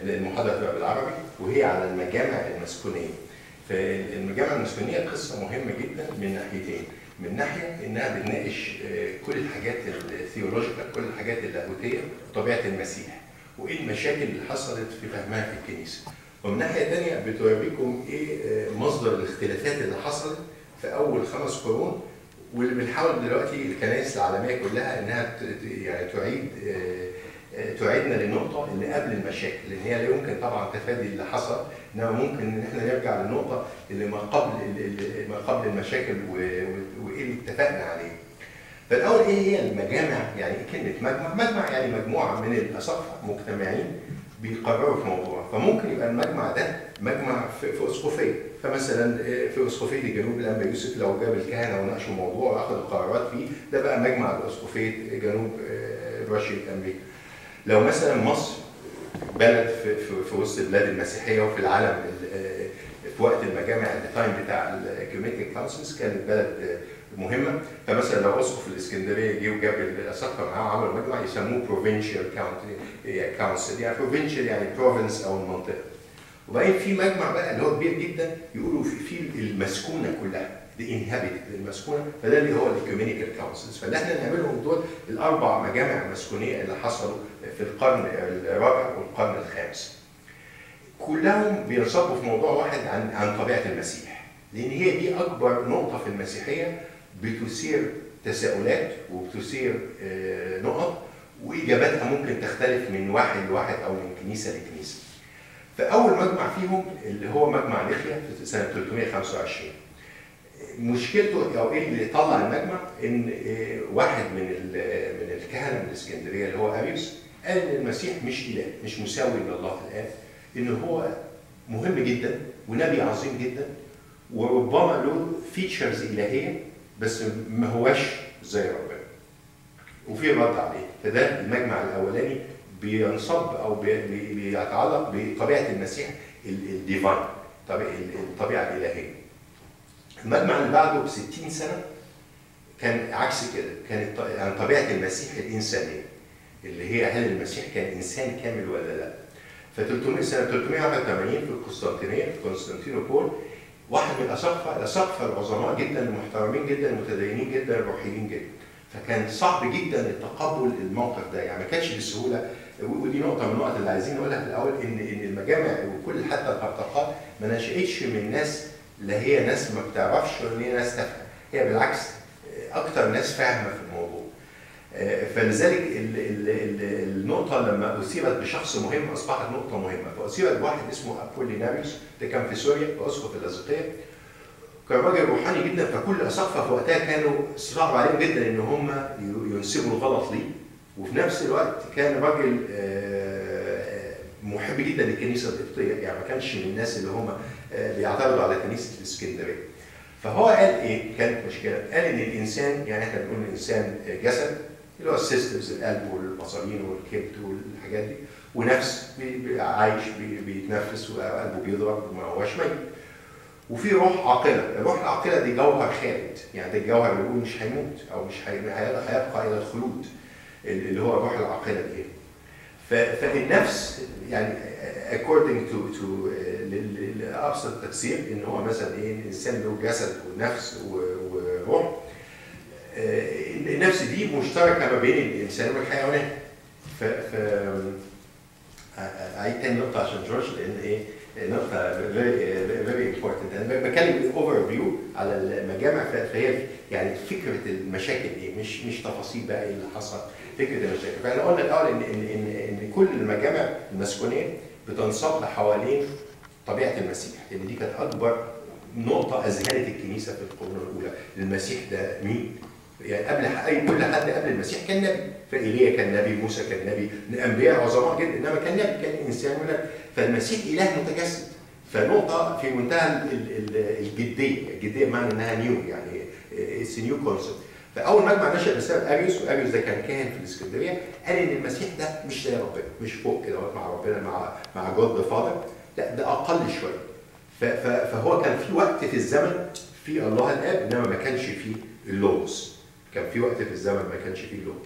المحاضره تبقى بالعربي وهي على المجامع المسكونيه. فالمجامع المسكونيه قصه مهمه جدا من ناحيتين. من ناحيه انها بتناقش آه، كل الحاجات الثيولوجيكال كل الحاجات اللاهوتيه طبيعه المسيح وايه المشاكل اللي حصلت في فهمها في الكنيسه. ومن ناحيه ثانيه بتوريكم ايه آه، مصدر الاختلافات اللي حصلت في اول خمس قرون واللي بنحاول دلوقتي الكنائس العالميه كلها انها ت- ت- يعني تعيد آه، آه، تعيدنا للنقطه اللي قبل المشاكل لان هي لا يمكن طبعا تفادي اللي حصل انما ممكن ان احنا نرجع للنقطه اللي ما قبل اللي ما قبل المشاكل و- و- وايه اللي اتفقنا عليه. فالاول ايه هي المجامع؟ يعني ايه كلمه مجمع؟ مجمع يعني مجموعه من الاساقفه مجتمعين بيقرروا في موضوع فممكن يبقى المجمع ده مجمع في, في اسقفيه فمثلا آه، في اسقفيه جنوب الانبا يوسف لو جاب الكهنه وناقشوا الموضوع واخذوا قرارات فيه ده بقى مجمع لاسقفيه جنوب آه، روسيا امريكا لو مثلا مصر بلد في, في, في وسط البلاد المسيحيه وفي العالم ال- آه، في وقت المجامع التايم بتاع الكوميتي كونسلز كانت بلد آه، مهمه فمثلا لو اسقف الاسكندريه جه وجاب الاساقفه معاه وعملوا مجمع يسموه بروفنشال كونسل يعني بروفنشال يعني بروفنس او المنطقه وبعدين في مجمع بقى اللي هو كبير جدا يقولوا في, في المسكونه كلها دي انهابيتد المسكونه فده اللي هو الايكومينيكال كونسلز فاللي احنا نعملهم دول الاربع مجامع مسكونيه اللي حصلوا في القرن الرابع والقرن الخامس. كلهم بينصبوا في موضوع واحد عن عن طبيعه المسيح لان هي دي اكبر نقطه في المسيحيه بتثير تساؤلات وبتثير آه، نقط واجاباتها ممكن تختلف من واحد لواحد او من كنيسه لكنيسه. فاول مجمع فيهم اللي هو مجمع نخيا في سنه 325 مشكلته او ايه اللي طلع المجمع ان آه، واحد من ال- من الكهنه من الاسكندريه اللي هو اريوس قال ان المسيح مش اله مش مساوي لله الاب ان هو مهم جدا ونبي عظيم جدا وربما له فيتشرز الهيه بس ما هواش زي ربنا وفي رد عليه فده المجمع الاولاني بينصب او بي- بي- بيتعلق بطبيعه المسيح الديفاين الطبيعه الالهيه المجمع اللي بعده ب 60 سنه كان عكس كده كانت ط- عن طبيعه المسيح الانسانيه اللي هي هل المسيح كان انسان كامل ولا لا ف 300 سنه 381 في القسطنطينيه في قسطنطينوبول واحد من الاساقفه الاساقفه العظماء جدا المحترمين جدا المتدينين جدا الروحيين جدا فكان صعب جدا التقبل الموقف ده يعني ما كانش بسهوله ودي نقطه من النقط اللي عايزين نقولها في الاول ان ان المجامع وكل حتى الهرطقات ما نشاتش من ناس لا هي ناس ما بتعرفش ولا هي ناس تافهه هي بالعكس اكتر ناس فاهمه في الموضوع آه، فلذلك ال- ال- ال- النقطة لما أثيرت بشخص مهم أصبحت نقطة مهمة، فأثيرت بواحد اسمه أبوليناريوس ده كان في سوريا في أسقف اللاذقية. كان راجل روحاني جدا فكل أساقفة في وقتها كانوا صعب عليهم جدا إن هم ي- ينسبوا الغلط ليه، وفي نفس الوقت كان راجل آه، محب جدا للكنيسة القبطية، يعني ما كانش من الناس اللي هم آه، بيعترضوا على كنيسة الإسكندرية. فهو قال ايه؟ كانت مشكله، قال ان الانسان يعني احنا بنقول الانسان جسد اللي هو السيستمز القلب والمصارين والكبد والحاجات دي ونفس بي- بي- عايش بي- بيتنفس وقلبه بيضرب وما هوش ميت. وفي روح عاقله، الروح العاقله دي جوهر خالد، يعني ده الجوهر اللي بيقول مش هيموت او مش هي- هي- هيبقى الى الخلود اللي هو الروح العاقله دي. ف- فالنفس يعني according to to لل- لل- لابسط تفسير ان هو مثلا ايه الانسان له جسد ونفس و- وروح آه، النفس دي مشتركه ما بين الانسان والحيوانات ف ف اعيد تاني نقطه عشان جورج لان ايه نقطه very very important انا بتكلم اوفر فيو على المجامع ف- فهي يعني فكره المشاكل ايه مش مش تفاصيل بقى ايه اللي حصل فكره المشاكل فاحنا قلنا الاول ان ان ان, إن كل المجامع المسكونيه بتنصب حوالين طبيعه المسيح لان دي كانت اكبر نقطه اذهلت الكنيسه في القرون الاولى المسيح ده مين؟ يعني قبل اي كل حد قبل المسيح كان نبي فايليا كان نبي موسى كان نبي انبياء عظماء جدا انما كان نبي كان انسان ونبي فالمسيح اله متجسد فنقطه في منتهى ال- ال- الجديه الجديه بمعنى انها نيو يعني اتس نيو كونسبت فاول مجمع نشا بسبب اريوس واريوس ده كان كاهن في الاسكندريه قال ان المسيح ده مش زي ربنا مش فوق كده مع ربنا مع مع جود فاذر لا ده اقل شويه ف- ف- فهو كان في وقت في الزمن في الله الاب انما ما كانش فيه اللوغوس كان في وقت في الزمن ما كانش فيه اللوغوس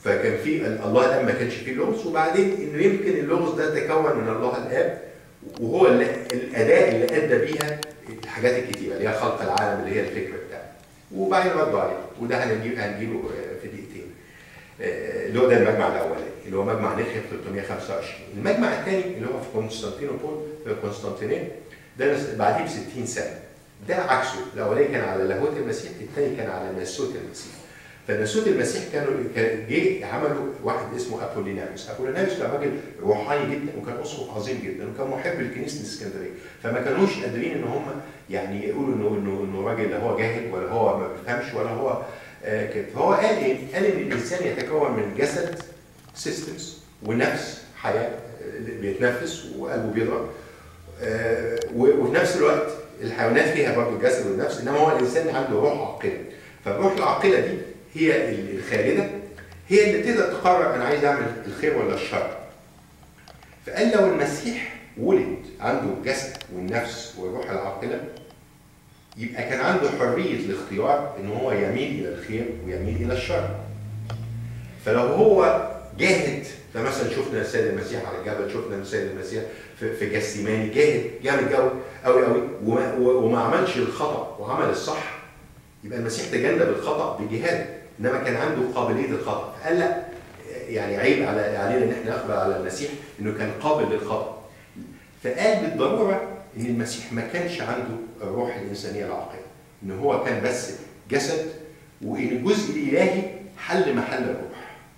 فكان في الله الاب ما كانش فيه لغز وبعدين انه يمكن اللغز ده تكون من الله الاب وهو اللي الاداه اللي ادى بيها الحاجات الكتيره اللي هي خلق العالم اللي هي الفكره بتاعته وبعدين ردوا عليه وده هنجيب هنجيبه آه، في دقيقتين آه، اللي هو ده المجمع الاولاني اللي هو مجمع نخيا في 325 المجمع الثاني اللي هو في قسطنطينوبول في قسطنطينيه ده نس- بعديه ب 60 سنه ده عكسه الاولاني كان على لاهوت المسيح الثاني كان على ناسوت المسيح فناسوت المسيح كانوا كان جه عملوا واحد اسمه ابوليناريوس ابوليناريوس كان راجل روحاني جدا وكان اسقف عظيم جدا وكان محب لكنيسه الاسكندريه فما كانوش قادرين ان هم يعني يقولوا انه انه انه راجل لا هو جاهل ولا هو ما بيفهمش ولا هو آه كده فهو قال ايه؟ قال ان الانسان يتكون من جسد سيستمز ونفس حياه آه، بيتنفس وقلبه بيضرب آه، و- وفي نفس الوقت الحيوانات فيها برضه الجسد والنفس انما هو الانسان عنده روح عاقله فالروح العاقله دي هي ال- الخالده هي اللي تقدر تقرر انا عايز اعمل الخير ولا الشر فقال لو المسيح ولد عنده الجسد والنفس والروح العاقله يبقى كان عنده حريه الاختيار ان هو يميل الى الخير ويميل الى الشر فلو هو جاهد فمثلا شفنا السيد المسيح على الجبل شفنا السيد المسيح في في جسيماني جاهد جامد قوي قوي قوي وما, وما عملش الخطا وعمل الصح يبقى المسيح تجنب الخطا بجهاده انما كان عنده قابليه الخطا فقال لا يعني عيب على علينا ان احنا نقبل على المسيح انه كان قابل للخطا فقال بالضروره ان المسيح ما كانش عنده الروح الانسانيه العاقله ان هو كان بس جسد وان الجزء الالهي حل محل الروح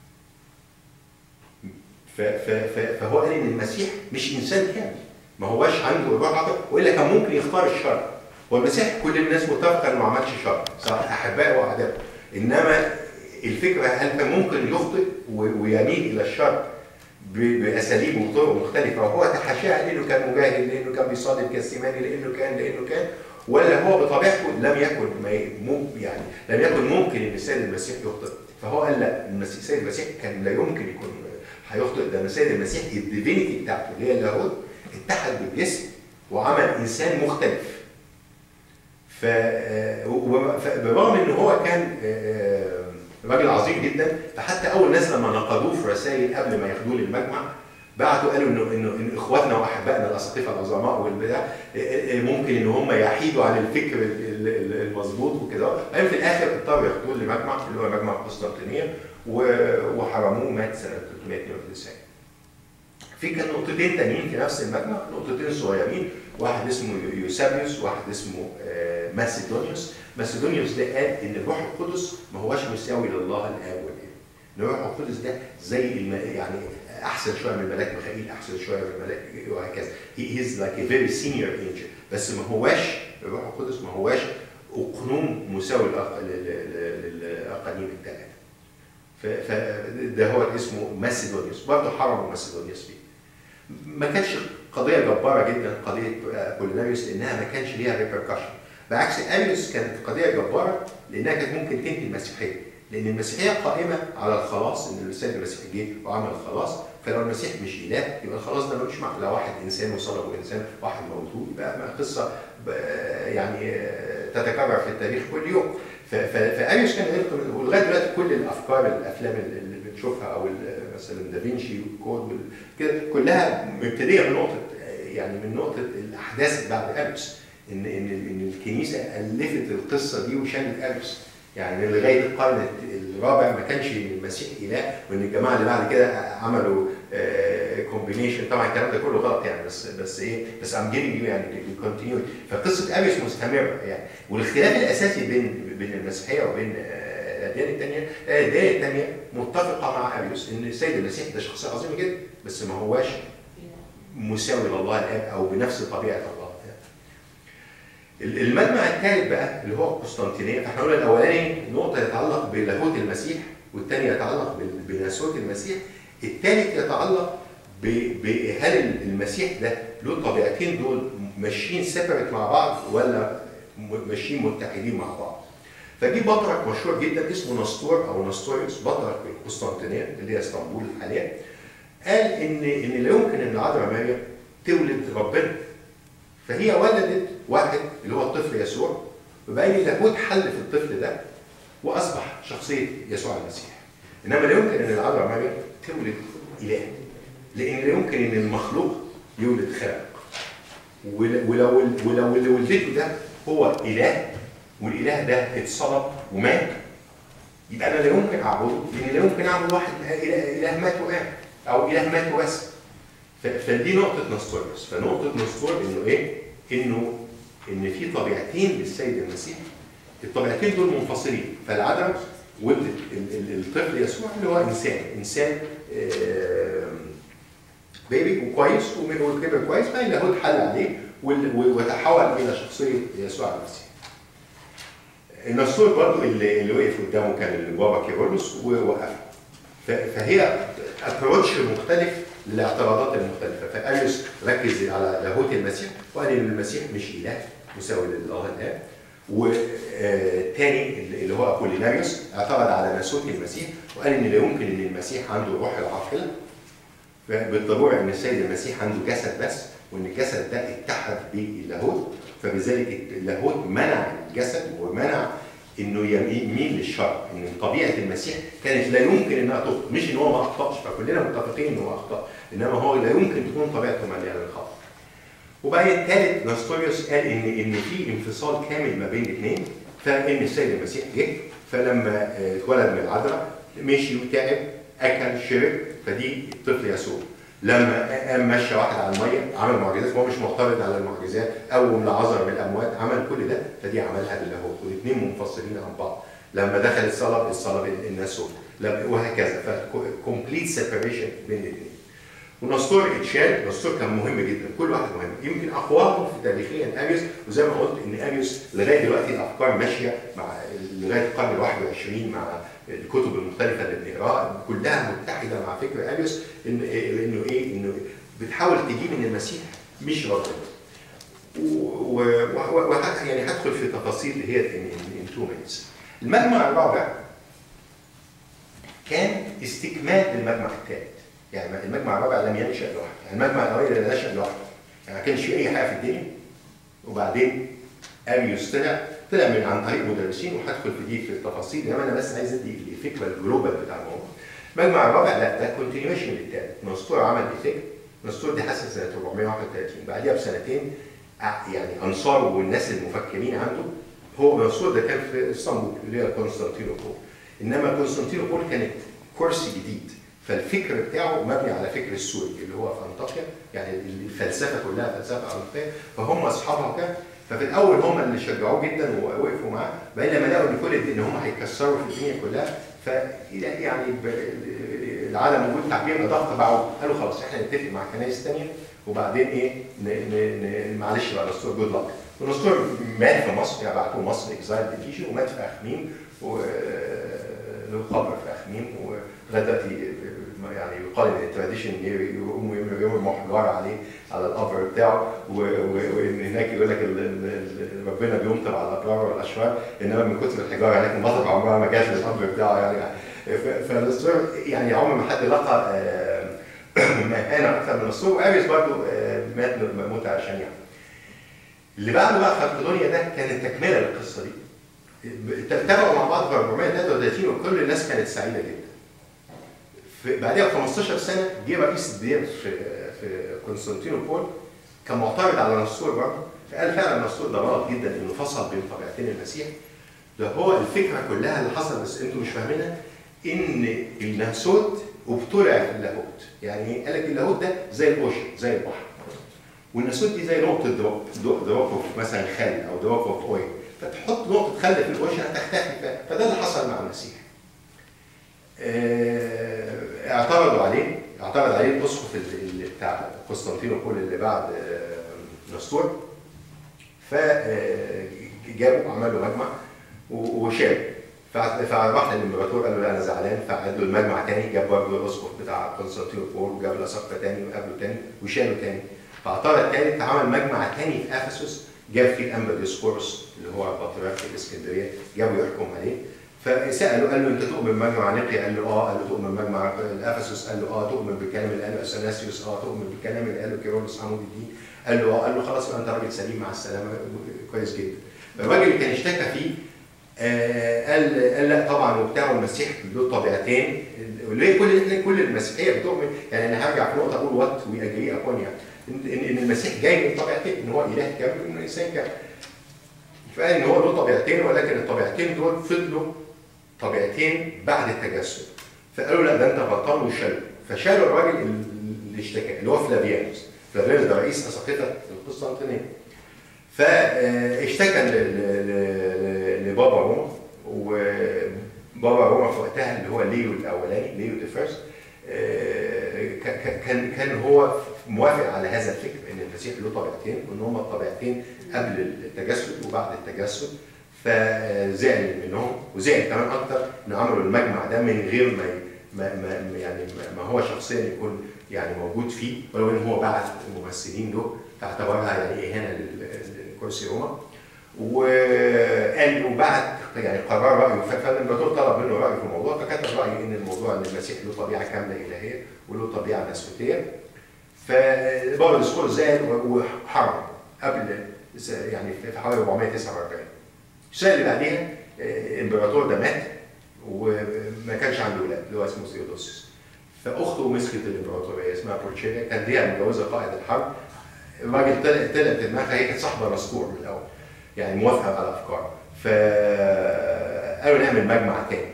ف- ف- ف- فهو قال ان المسيح مش انسان كامل ما هواش عنده الروح العاقله والا كان ممكن يختار الشر والمسيح كل الناس متفقه انه ما عملش شر سواء احبائه واعدائه انما الفكره هل كان ممكن يخطئ و- ويميل الى الشر ب- باساليب وطرق مختلفه وهو تحاشاها لانه كان مجاهد لانه كان بيصادم كالسيماني لانه كان لانه كان ولا هو بطبيعته لم يكن ما ي- مم يعني لم يكن ممكن ان السيد المسيح يخطئ فهو قال لا المسيح السيد المسيح كان لا يمكن يكون هيخطئ ده السيد المسيح الديفينيتي بتاعته اللي هي اللاهوت اتحد بالجسم وعمل انسان مختلف ف آه، وب- ف- بالرغم ان هو كان آه، راجل عظيم جدا فحتى اول ناس لما نقدوه في رسائل قبل ما ياخدوه للمجمع بعتوا قالوا انه انه إن اخواتنا واحبائنا الاساقفه العظماء والبتاع آه، آه، ممكن ان هم يحيدوا عن الفكر ال- ال- المظبوط وكده بعدين في الاخر اضطروا ياخدوه لمجمع اللي هو مجمع قسطنطينيه و- وحرموه مات سنه 392 في كان نقطتين تانيين في نفس المجمع نقطتين صغيرين واحد اسمه يوسابيوس واحد اسمه آه، ماسيدونيوس ماسيدونيوس ده قال ان الروح القدس ما هوش مساوي لله الاب والابن ان الروح القدس ده زي الم... يعني احسن شويه من الملاك ميخائيل احسن شويه من الملاك وهكذا he is like a very senior angel بس ما هواش الروح القدس ما هواش اقنوم مساوي للأق- لل- لل- للاقانيم الثلاثه ف- فده هو اسمه ماسيدونيوس برضه حرموا ماسيدونيوس فيه ما كانش قضيه جباره جدا قضيه بوليناريوس لانها ما كانش ليها ريبركشن بعكس اريوس كانت قضيه جباره لانها كانت ممكن تنهي المسيحيه لان المسيحيه قائمه على الخلاص ان السيد المسيح جه وعمل الخلاص فلو المسيح مش اله يبقى الخلاص ده ملوش معنى لو واحد انسان وصلبه انسان واحد موجود يبقى ما قصه ب- يعني آه، تتكرر في التاريخ كل يوم ف- ف- فاريوس كان يلقي ولغايه دلوقتي كل الافكار الافلام اللي اللي بنشوفها او ال- مثلا دافنشي والكود وال- كده كلها مبتدئه من نقطه يعني من نقطه الاحداث بعد اريوس ان ان ان الكنيسه الفت القصه دي وشالت اريوس يعني من لغايه القرن الرابع ما كانش المسيح اله وان الجماعه اللي بعد كده عملوا كومبينيشن طبعا الكلام ده كله غلط يعني بس بس ايه بس ام جيفنج يو يعني كونتينيو فقصه اريوس مستمره يعني والاختلاف الاساسي بين بين المسيحيه وبين آه، الاديان الثانيه الاديان الثانيه متفقه مع اريوس ان السيد المسيح ده شخصيه عظيمه جدا بس ما هواش مساوي لله الاب او بنفس طبيعه الله المجمع الثالث بقى اللي هو القسطنطينيه فاحنا قلنا الاولاني نقطه يتعلق بلاهوت المسيح والثاني يتعلق بال- بناسوت المسيح الثالث يتعلق ب- بهل المسيح ده له طبيعتين دول ماشيين سيبريت مع بعض ولا م- ماشيين متحدين مع بعض فجي بطرك مشهور جدا اسمه نسطور او نسطوريوس بطرك القسطنطينيه اللي هي اسطنبول حاليا قال ان ان لا يمكن ان العذراء مريم تولد ربنا فهي ولدت واحد اللي هو الطفل يسوع وبقى اللاهوت حل في الطفل ده واصبح شخصيه يسوع المسيح انما لا يمكن ان العذراء مريم تولد اله لان لا يمكن ان المخلوق يولد خالق ول- ولو ولو اللي ولدته ده هو اله والاله ده اتصلب ومات يبقى انا لا يمكن اعبده لان لا يمكن اعبد واحد اله, إله مات وقام او اله مات وبس ف- فدي نقطة نسطوريوس، فنقطة نسطور انه ايه؟ انه ان في طبيعتين للسيد المسيح الطبيعتين دول منفصلين، فالعذراء ولدت ال- ال- الطفل يسوع اللي هو انسان، انسان آم، بيبي وكويس وم- وكبر كويس فاللاهوت حل عليه وال- و- وتحول الى شخصية يسوع المسيح. النسطور برضو اللي, اللي وقف قدامه كان البابا كيرلس ووقفه. ف- فهي ابروتش مختلف للاعتراضات المختلفه فاريوس ركز على لاهوت المسيح وقال ان المسيح مش اله مساوي لله الاب وتاني اللي هو ابوليناريوس اعترض على ناسوت المسيح وقال ان لا يمكن ان المسيح عنده روح العاقله بالطبيعه ان السيد المسيح عنده جسد بس وان الجسد ده اتحد باللاهوت فبذلك اللاهوت منع الجسد ومنع انه يميل للشر ان طبيعه المسيح كانت لا يمكن انها تخطئ مش ان هو ما اخطاش فكلنا متفقين ان هو اخطا انما هو لا يمكن تكون طبيعته مليانه بالخطا وبعدين الثالث نستوريوس قال ان ان في انفصال كامل ما بين الاثنين فان السيد المسيح جه فلما آه، اتولد من العذراء مشي وتعب اكل شرب فدي الطفل يسوع لما قام مشى واحد على الميه عمل معجزات هو مش معترض على المعجزات قوم لعذر من الاموات عمل كل ده فدي عملها باللاهوت والاثنين منفصلين عن بعض لما دخل الصلب الصلب الناسوت لما- وهكذا فكومبليت سيبريشن بين الاثنين ونسطور اتشال نسطور كان مهم جدا كل واحد مهم يمكن اقواهم في تاريخيا اريوس وزي ما قلت ان اريوس لغايه دلوقتي الافكار ماشيه مع لغايه القرن ال 21 مع الكتب المختلفه اللي بنقراها كلها متحده مع فكر اريوس ان انه ايه انه بتحاول تجيب ان المسيح مش ربنا و- و- و- وه- يعني هدخل في تفاصيل اللي هي ان تو مينتس المجمع الرابع كان استكمال للمجمع الثالث يعني المجمع الرابع لم ينشا لوحده يعني المجمع الاول اللي نشا لوحده يعني ما كانش في اي حاجه في الدنيا وبعدين اريوس طلع طلع من عن طريق مدرسين وهدخل في دي في التفاصيل انما انا بس عايز ادي الفكره الجلوبال بتاع الموضوع المجمع الرابع لا ده كونتينيوشن للثالث نسطور عمل ايثيك نسطور دي حصل سنه 431 بعديها بسنتين ع- يعني انصاره والناس المفكرين عنده هو نسطور ده كان في اسطنبول اللي هي قسطنطينوبول انما قسطنطينوبول كانت كورس جديد فالفكر بتاعه مبني على فكر السوري اللي هو في انطاكيا يعني الفلسفه كلها فلسفه انطاكيا فهم اصحابها كده ففي الاول هم اللي شجعوه جدا ووقفوا معاه بعدين لما لقوا ان كل ان هم هيكسروا في الدنيا كلها ف يعني ب- العالم موجود تعبير ضغط باعوا قالوا خلاص احنا نتفق مع كنايس ثانيه وبعدين ايه ن- ن- ن- معلش بقى نستور جود لك ونستور مات في مصر يعني بعتوه مصر اكزايل بتيجي ومات في اخميم و له قبر في اخميم ولغايه دلوقتي يعني يقال ان التراديشن يقوموا يرموا حجاره عليه على القبر بتاعه و- و- وان هناك يقول لك ال- ال- ال- ربنا بيمطر على الابرار والاشرار انما من كتر الحجاره هناك المطر عمرها ما جات للقبر بتاعه يعني ف- فالاسطور يعني عمر ما حد لقى آه، مهانه اكثر من الاسطور واريس برضه آه، مات موتة شنيعه. اللي بعده بقى خلقدونيا ده كانت تكمله للقصه دي. اتفقوا مع بعض في 433 وكل الناس كانت سعيده جدا. في بعدها ب 15 سنه جه رئيس الدير في في قسطنطينوبول كان معترض على نسطور برضه فقال فعلا نسطور ده غلط جدا انه فصل بين طبيعتين المسيح ده هو الفكره كلها اللي حصل بس انتوا مش فاهمينها ان الناسوت ابتلع في اللاهوت يعني ايه؟ قال لك اللاهوت ده زي الاوشن زي البحر والناسوت دي زي نقطه دروب دروب اوف مثلا خل او دروب اوف اويل فتحط نقطه خل في الاوشن هتختفي ف- فده اللي حصل مع المسيح آه، اعترضوا عليه اعترض عليه الاسقف اللي اللي بتاع قسطنطينوبول اللي بعد آه، نسطور فجابوا عمل له مجمع و- وشال فع- فراح للامبراطور قال له لا انا زعلان فعاد له المجمع تاني جاب برضه الاسقف بتاع قسطنطينوبول وجاب الاسقف تاني وقابله تاني وشاله تاني فاعترض تاني فعمل مجمع تاني في افسس جاب فيه الانبا ديسكورس اللي هو البطريرك في الاسكندريه جابه يحكم عليه فساله قال له انت تؤمن بمجمع نقي؟ قال له اه قال له تؤمن بمجمع افسس؟ قال له اه تؤمن بالكلام اللي قاله اثناسيوس؟ اه تؤمن بالكلام اللي قاله كيرلس عمود الدين؟ قال له اه قال له خلاص يبقى انت راجل سليم مع السلامه كويس جدا. الراجل اللي كان اشتكى فيه آه، قال قال لا طبعا وبتاع المسيح له طبيعتين ليه كل احنا كل المسيحيه بتؤمن يعني انا هرجع في نقطه اقول وات وي اجري ابون يعني ان ان المسيح جاي من طبيعتين ان هو اله كامل وانه انسان كامل فقال ان هو له طبيعتين ولكن الطبيعتين دول فضلوا طبيعتين بعد التجسد فقالوا لا ده انت غلطان وشالوا فشالوا الراجل اللي اشتكى اللي هو فلافيانوس فلافيانوس ده رئيس اساقفه القسطنطينيه فاشتكى لبابا روما وبابا روما في وقتها اللي هو ليو الاولاني ليو ذا فيرست كان كان هو موافق على هذا الفكر ان المسيح له طبيعتين وان هما الطبيعتين قبل التجسد وبعد التجسد فزعل منهم وزعل كمان اكتر ان عملوا المجمع ده من غير ما ما, ما يعني ما هو شخصيا يكون يعني موجود فيه ولو ان هو بعت الممثلين دول فاعتبرها يعني اهانه لكرسي روما وقال وبعت يعني قرار رايه فالامبراطور طلب منه رايه في الموضوع فكتب رايه ان الموضوع ان المسيح له طبيعه كامله الهيه وله طبيعه نسوتيه فبابا الاسكول زاد وحرم قبل يعني في حوالي 449 السنه اللي بعديها الامبراطور ده مات وما كانش عنده ولاد اللي هو اسمه سيودوسيوس فاخته مسكت الامبراطوريه اسمها بورتشيليا كان ليها متجوزه قائد الحرب الراجل طلع طلع في دماغها هي كانت صاحبه مسكور من الاول يعني موافقه على افكار فقالوا نعمل مجمع تاني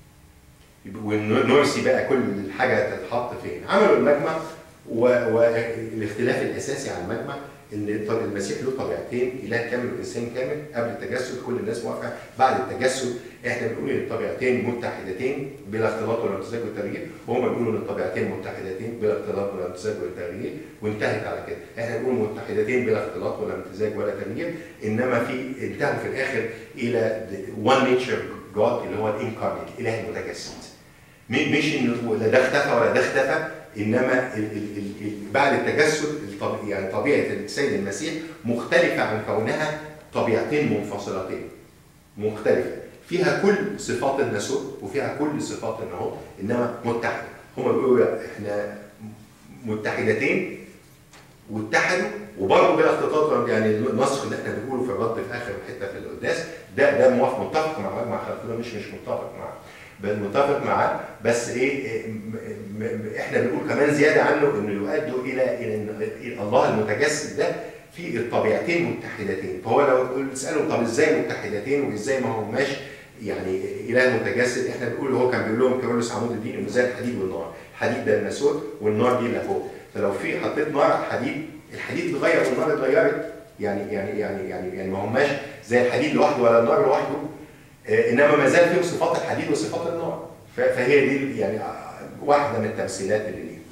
ونرسي بقى كل حاجه تتحط فين عملوا المجمع والاختلاف الاساسي على المجمع ان المسيح له طبيعتين اله كامل وانسان كامل قبل التجسد كل الناس موافقه بعد التجسد احنا بنقول ان الطبيعتين متحدتين بلا اختلاط ولا امتزاج ولا تغيير وهم بيقولوا ان الطبيعتين متحدتين بلا اختلاط ولا امتزاج ولا تغيير وانتهت على كده احنا بنقول متحدتين بلا اختلاط ولا امتزاج ولا تغيير انما في انتهوا في الاخر الى وان نيتشر جاد اللي هو الانكارنيت اله المتجسد مش ان لا ده اختفى ولا ده اختفى انما ال ال ال بعد التجسد يعني طبيعه السيد المسيح مختلفه عن كونها طبيعتين منفصلتين مختلفه فيها كل صفات الناسوت وفيها كل صفات النهوض انما متحده هم بيقولوا احنا متحدتين واتحدوا وبرضه بلا اختلاط يعني النسخ اللي احنا بنقوله في الرد في اخر حته في القداس ده ده موافق متفق مع مجمع خلفنا مش مش متفق معاه بل متفق معاه بس ايه احنا بنقول كمان زياده عنه انه يؤدوا الى الى ان الله المتجسد ده في الطبيعتين متحدتين فهو لو تساله طب ازاي متحدتين وازاي ما هماش يعني اله متجسد احنا بنقول هو كان بيقول لهم كيرلس عمود الدين انه زي الحديد والنار الحديد ده الناسوت والنار دي لاهوت فلو في حطيت نار حديد الحديد اتغير والنار اتغيرت يعني يعني يعني يعني يعني ما هماش زي الحديد لوحده ولا النار لوحده انما ما زال فيهم صفات الحديد وصفات النار فهي دي يعني واحده من التمثيلات اللي ليها.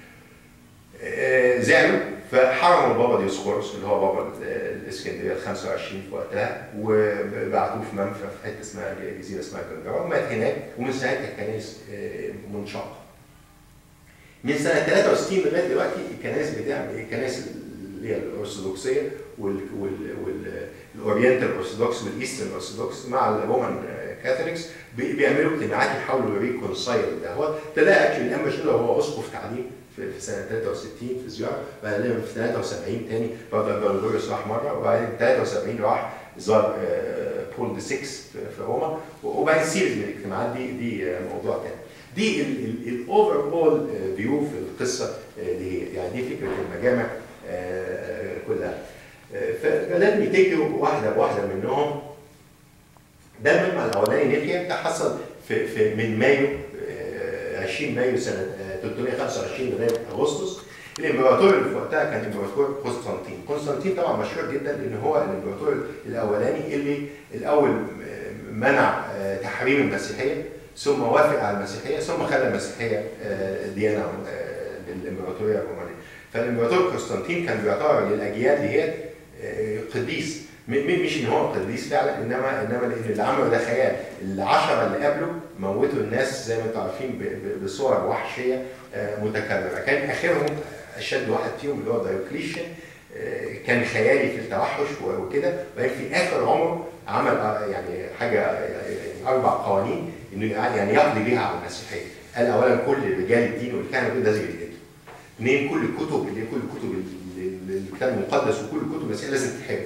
زعلوا فحرموا البابا ديوسكورس اللي هو بابا الاسكندريه ال 25 في وقتها وبعتوه في منفى في حته اسمها جزيره اسمها جنجره ومات هناك ومن ساعتها الكنائس منشقه. من سنه 63 لغايه دلوقتي الكنائس بتعمل الكنائس اللي هي الارثوذكسيه والاورينتال ارثوذكس والايسترن ارثوذكس مع الرومان كاثوليكس بيعملوا اجتماعات يحاولوا يريكونسايل ده هو ده ده اكشلي الانبا شنودة وهو اسقف تعليم في سنه 63 في زياره بعدين في 73 تاني برضه جالدوريوس راح مره وبعدين 73 راح زار بول دي 6 في روما وبعدين سيريز من الاجتماعات دي دي موضوع تاني دي الاوفر اول فيو في القصه دي هي يعني دي فكره المجامع كلها فلازم يتكوا واحده بواحده منهم ده المجمع الاولاني نيكيا ده حصل في, في من مايو 20 مايو سنه 325 لغايه اغسطس الامبراطور اللي في وقتها كان الامبراطور قسطنطين، قسطنطين طبعا مشهور جدا لان هو الامبراطور الاولاني اللي الاول منع تحريم المسيحيه ثم وافق على المسيحيه ثم خلى المسيحيه ديانه للامبراطوريه الرومانيه. فالامبراطور قسطنطين كان بيعتبر للاجيال ديت قديس مش ان هو قديس فعلا انما انما لان اللي عمله ده خيال العشره اللي قبله موتوا الناس زي ما انتم عارفين بصور وحشيه متكرره كان اخرهم اشد واحد فيهم اللي هو دايوكليشن كان خيالي في التوحش وكده وبعدين في اخر عمره عمل يعني حاجه يعني اربع قوانين انه يعني يقضي بيها على المسيحيه قال اولا كل رجال الدين والكهنه دول لازم يتقتلوا اثنين كل الكتب اللي كل الكتب الكتاب المقدس وكل الكتب المسيحيه لازم تتحرق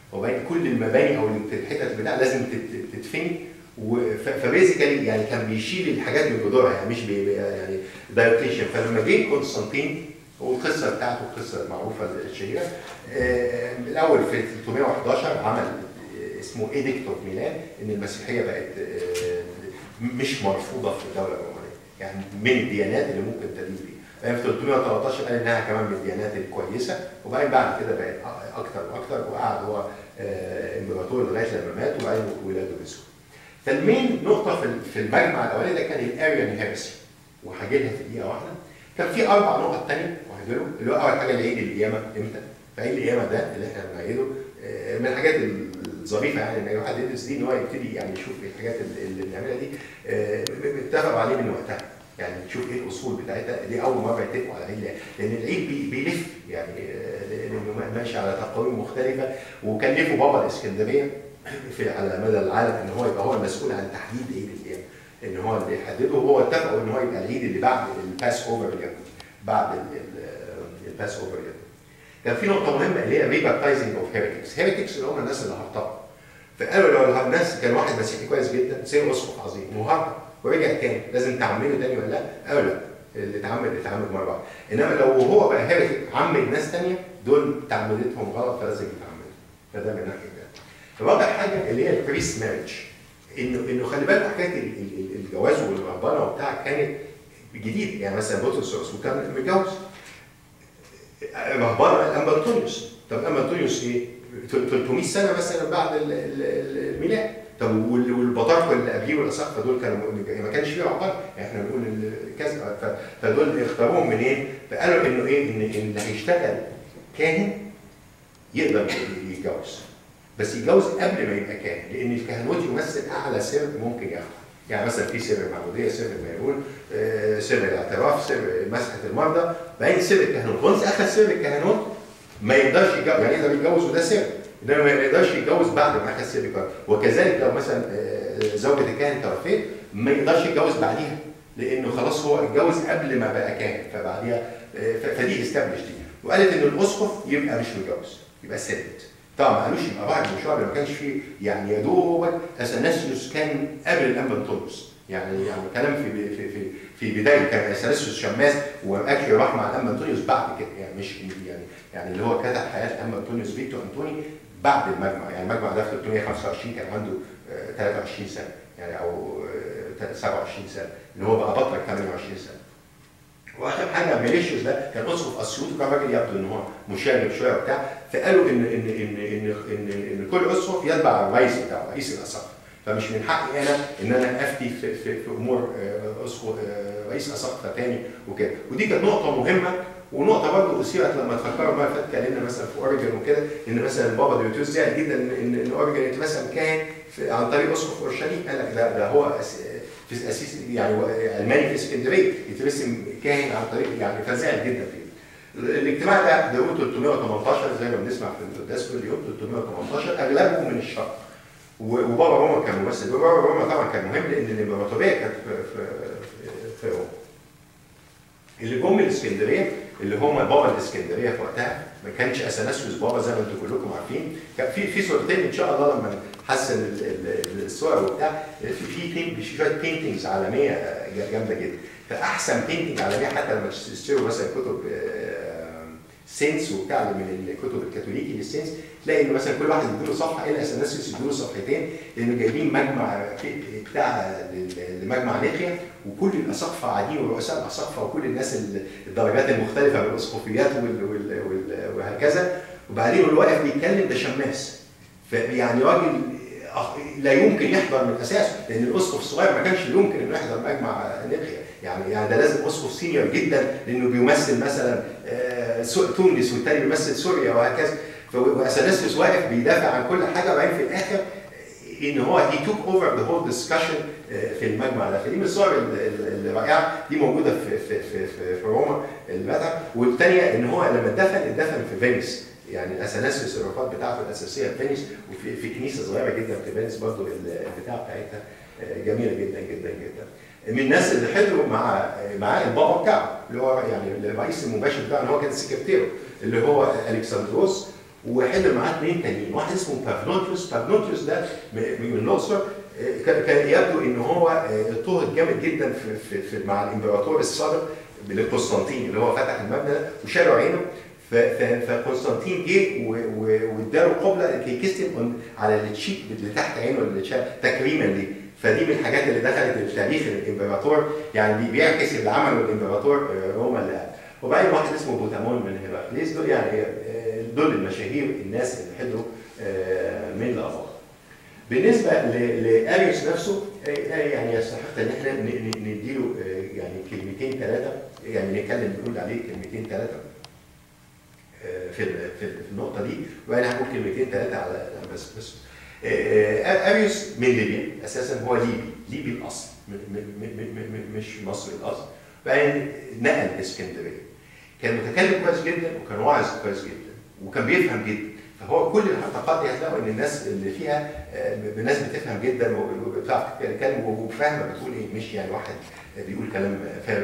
وبعدين كل المباني او الحتت بتاع لازم تت- تتفني فبيزيكالي يعني كان بيشيل الحاجات من جذورها يعني مش بي يعني دايوكليشن فلما جه قسطنطين والقصه بتاعته القصه المعروفه الشهيره آه، الاول في 311 عمل آه، اسمه ايديكت اوف ميلان ان المسيحيه بقت آه، مش مرفوضه في الدوله الرومانيه يعني من الديانات اللي ممكن تدين بيها بعدين في 313 قال انها كمان من الديانات الكويسه وبعدين بعد كده بقت أ- اكتر واكتر وقعد هو آه، امبراطور لغايه لما مات وبعدين ولاده مسكوا. فالمين نقطه في في المجمع الاولاني ده كان الاريان هيرسي وهاجي لها في دقيقه واحده. كان في اربع نقط ثانيه وهاجي له اللي هو اول حاجه العيد القيامه امتى؟ فعيد القيامه ده اللي احنا بنعيده آه، من الحاجات الظريفه يعني ان اي واحد يدرس دي ان هو يبتدي يعني يشوف الحاجات اللي اللي بنعملها دي آه، اتفقوا عليه من وقتها يعني تشوف ايه الاصول بتاعتها دي اول مره يتفقوا على العيد لان العيد بي- بيلف يعني آه، لانه ماشي على تقاويم مختلفه وكلفوا بابا الاسكندريه في على مدى العالم ان هو يبقى هو المسؤول عن تحديد عيد القيامه ان هو اللي يحدده وهو اتفقوا ان هو يبقى العيد اللي بعد الباس اوفر اليهودي بعد الباس اوفر اليهودي كان في نقطه مهمه اللي هي ريبابتايزنج اوف هيريتكس هيريتكس اللي هم الناس اللي هرطقوا فقالوا لو الناس كان واحد مسيحي كويس جدا زي اسقف عظيم وهرب ورجع تاني لازم تعمله تاني ولا لا؟ قالوا لا اللي اتعمل اتعمل مره واحده انما لو هو بقى هيرتك عمل ناس تانيه دول تعميدتهم غلط فلازم يتعمدوا فده من ناحيه ده الرابع حاجه اللي هي البريس مارج انه انه خلي بالك حكايه ال- ال- ال- الجواز والرهبنه وبتاع كانت جديد يعني مثلا بطرس الرسول كان متجوز رهبنه الانبا انطونيوس طب الانبا انطونيوس ايه؟ 300 سنه مثلا بعد ال- ال- ال- الميلاد طب وال- والبطاركه اللي قبليه والاساقفه دول كانوا ما كانش فيه رهبنه يعني احنا بنقول ال- كذا ف- فدول اختاروهم منين؟ فقالوا انه ايه؟ ان إن اللي هيشتغل كاهن يقدر يتجوز بس يتجوز قبل ما يبقى كاهن لان الكهنوت يمثل اعلى سر ممكن ياخده يعني مثلا في سر المعموديه سر الميمون آه، سر الاعتراف سر مسحه المرضى بعدين سر الكهنوت وانس اخذ سر الكهنوت ما يقدرش يتجوز يعني يقدر يتجوز وده سر انما ما يقدرش يتجوز بعد ما اخذ سر الكهنوت وكذلك لو مثلا آه، زوجة الكاهن توفيت ما يقدرش يتجوز بعديها لانه خلاص هو اتجوز قبل ما بقى كاهن فبعديها آه، ف- فدي استبلش دي وقالت ان الاسقف يبقى مش متجوز يبقى ثابت طبعا ما قالوش يبقى راعي المشوار ما كانش فيه يعني يا دوبك اثناسيوس كان قبل الانبا انطونيوس يعني يعني كلام في في في في بدايه كان اثناسيوس شماس واكشلي راح مع الانبا انطونيوس بعد كده يعني مش يعني يعني اللي هو كتب حياه الانبا انطونيوس فيكتو انطوني بعد المجمع يعني المجمع ده في 325 كان عنده آه، 23 سنه يعني او آه، 27 سنه اللي هو بقى بطل 28 سنه واخر حاجه ميليشيوس ده كان اسقف اسيوط وكان راجل يبدو ان هو مشاغب شويه وبتاع فقالوا ان ان ان ان ان, إن كل اسقف يتبع الرئيس بتاعه رئيس الاسقف فمش من حقي انا ان انا افتي في, في, في امور آه، اسقف آه، رئيس اسقفه تاني وكده ودي كانت نقطه مهمه ونقطه برضه اثيرت لما تفكروا المره اللي فاتت اتكلمنا مثلا في اوريجن وكده ان مثلا البابا ديوتيوس زعل جدا ان ان إن اوريجن يترسم كاهن في- عن طريق اسقف اورشليم قال لك ده ده هو أس- في اسيس يعني هو الماني في اسكندريه يترسم كاهن عن طريق يعني فزعل جدا فيه. الاجتماع ده ده يوم 318 زي ما بنسمع في القداس كل يوم 318 اغلبه من الشرق و- وبابا روما كان ممثل بابا روما طبعا كان مهم لان الامبراطوريه كانت في في في- في روما. اللي جم من الاسكندريه اللي هم بابا الاسكندريه في وقتها ما كانش اثناسيوس بابا زي ما انتم كلكم عارفين كان في في صورتين ان شاء الله لما نحسن ال- ال- الصور وبتاع في في بين- شويه بينتنجز عالميه آه، جامده جدا فاحسن بينتنج عالميه حتى لما تشتروا مثلا كتب سينس وبتاع من الكتب الكاثوليكي للسينس تلاقي ان مثلا كل واحد يديله صفحه الا اثناسيوس يديله صفحتين لانه جايبين مجمع في- بتاع ل- لمجمع نيقيا وكل الاساقفه قاعدين ورؤساء الاساقفه وكل الناس ال- الدرجات المختلفه من الاسقفيات وال- وال- وال- وهكذا وبعدين اللي واقف بيتكلم ده شماس فيعني راجل أخ- لا يمكن يحضر من اساسه لان الاسقف الصغير ما كانش يمكن انه يحضر مجمع نيقيا يعني يعني ده لازم اسقف سينيور جدا لانه بيمثل مثلا آه، سو- تونس والتاني بيمثل سوريا وهكذا ف- واثناسيوس واقف بيدافع عن كل حاجه وبعدين في الاخر ان هو هي توك اوفر ذا هول ديسكشن في المجمع ده فدي من الصور ال- ال- الرائعه دي موجوده في في في في, في روما المتحف والثانيه ان هو لما اتدفن اتدفن في فينيس يعني اثناسيوس الرفات بتاعته الاساسيه في فينيس وفي في كنيسه صغيره جدا في فينيس برضه البتاع بتاعتها آه، جميله جدا جدا جدا من الناس اللي حضروا مع مع البابا بتاعه اللي هو يعني الرئيس المباشر بتاعه اللي هو كان سكرتيره اللي هو الكسندروس وحل معاه اثنين تانيين واحد اسمه بافنوتيوس بافنوتيوس ده م- من الاقصر آه، كان كان يبدو ان هو آه، اضطهد جامد جدا في, في, في مع الامبراطور السابق لقسطنطين اللي هو فتح المبنى ده وشالوا عينه ف- ف- فقسطنطين جه و- و- واداله قبله كي كيستم على التشيك اللي تحت عينه اللي شا- تكريما ليه فدي من الحاجات اللي دخلت التاريخ الامبراطور يعني بي- بيعكس اللي عمله الامبراطور آه، روما اللي قبل. وبعدين واحد اسمه بوتامون من هيراقليس دول يعني آه، دول المشاهير الناس اللي حضروا آه، من الاباط. بالنسبه ل- لاريوس نفسه آه، آه، يعني يستحق ان احنا ن- ن- نديله آه، يعني كلمتين ثلاثه يعني نتكلم نقول عليه كلمتين ثلاثه آه، في ال- في ال- في النقطه دي وانا هقول كلمتين ثلاثه على بس بس آه، اريوس من ليبيا اساسا هو ليبي ليبي الاصل م- م- م- م- م- مش مصري الاصل بعدين نقل اسكندريه كان متكلم كويس جدا وكان واعظ كويس جدا وكان بيفهم جدا فهو كل الحلقات دي هتلاقوا ان الناس اللي فيها آه، ناس بتفهم جدا وبتعرف تتكلم وفاهمه بتقول ايه مش يعني واحد بيقول كلام فارغ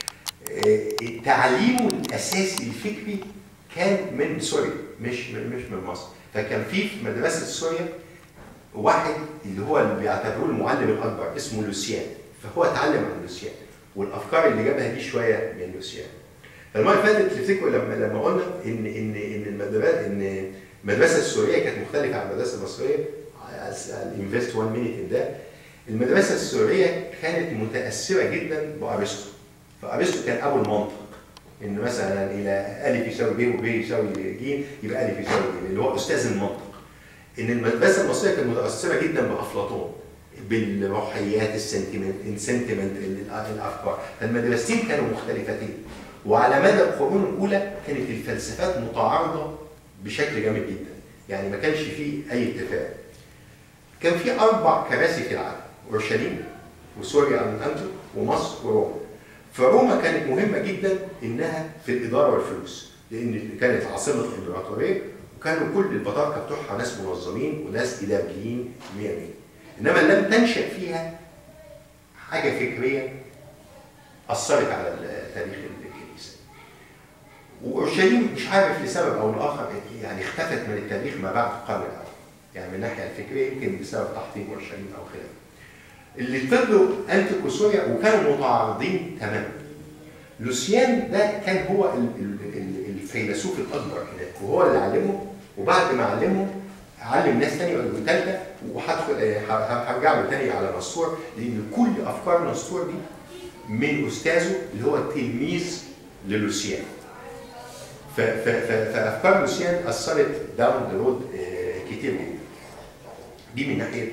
آه، تعليمه الاساسي الفكري كان من سوريا مش مش من مصر فكان في في مدرسه سوريا واحد اللي هو اللي بيعتبروه المعلم الاكبر اسمه لوسيان فهو اتعلم عن لوسيان والافكار اللي جابها دي شويه من لوسيان فالمره اللي فاتت تفتكروا لما لما قلنا ان ان ان المدرسه ان المدرسه السوريه كانت مختلفه عن المدرسه المصريه الانفست 1 مينيت ده المدرسه السوريه كانت متاثره جدا بارسطو فارسطو كان ابو المنطق ان مثلا الى الف يساوي ب وب يساوي ج يبقى الف يساوي ج اللي هو استاذ المنطق ان المدرسه المصريه كانت متاثره جدا بافلاطون بالروحيات السنتيمنت السنتيمنت الافكار فالمدرستين كانوا مختلفتين وعلى مدى القرون الاولى كانت الفلسفات متعارضه بشكل جامد جدا يعني ما كانش فيه اي اتفاق كان في اربع كراسي في العالم اورشليم وسوريا انتو ومصر وروما فروما كانت مهمه جدا انها في الاداره والفلوس لان كانت عاصمه الامبراطوريه وكانوا كل البطاركه بتوعها ناس منظمين وناس اداريين 100 100 انما لم تنشا فيها حاجه فكريه اثرت على تاريخ الكنيسه واورشليم مش عارف لسبب او لاخر يعني اختفت من التاريخ ما بعد القرن الاول يعني من الناحيه الفكريه يمكن بسبب تحطيم اورشليم او خلافه اللي فضلوا انتيك وسوريا وكانوا متعارضين تماما لوسيان ده كان هو ال- ال- ال- الفيلسوف الاكبر هناك وهو اللي علمه وبعد ما علمه علم ناس تانية وثالثة وهدخل آه، ه- هرجع له تاني على نسطور لان كل افكار نسطور دي من استاذه اللي هو التلميذ للوسيان ف- ف- ف- فافكار لوسيان اثرت داون ذا رود كتير جدا دي من ناحيه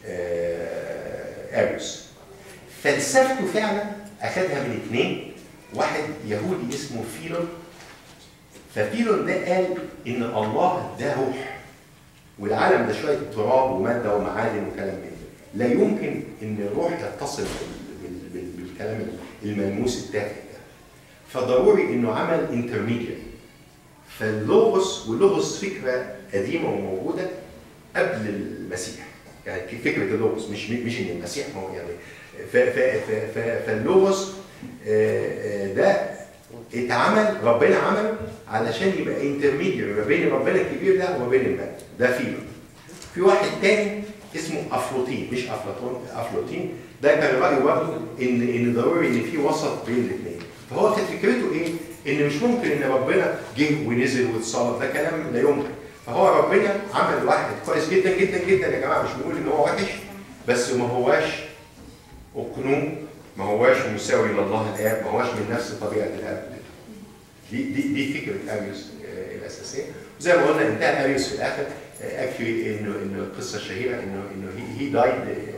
آه، اريوس فلسفته فعلا اخذها من اثنين واحد يهودي اسمه فيلون ففيلون ده قال ان الله ده روح والعالم ده شويه تراب وماده ومعادن وكلام من ده لا يمكن ان الروح يتصل بال- بال- بال- بالكلام الملموس التافه ده فضروري انه عمل انترميديت فاللوغوس واللوغوس فكره قديمه وموجوده قبل المسيح يعني فكره اللوغوس مش مش ان المسيح ما هو يعني ف- ف- ف- ف- فاللوغوس آه، آه، ده اتعمل ربنا عمله علشان يبقى انترميديا ما بين ربنا الكبير ده وما بين المادة ده فيه في واحد تاني اسمه افلوطين مش افلاطون افلوطين ده كان رايه برضه ان ان ضروري ان في وسط بين الاثنين فهو كانت فكرته ايه؟ ان مش ممكن ان ربنا جه ونزل واتصلب ده كلام لا يمكن فهو ربنا عمل واحد كويس جدا جدا جدا يا جماعه مش بنقول ان هو وحش بس ما هواش اقنوم ما هواش مساوي لله الاب ما هواش من نفس طبيعه الاب دي دي دي فكره اريوس آه، الاساسيه وزي ما قلنا انتهى اريوس في الاخر اكشلي انه انه القصه الشهيره انه انه هي دايد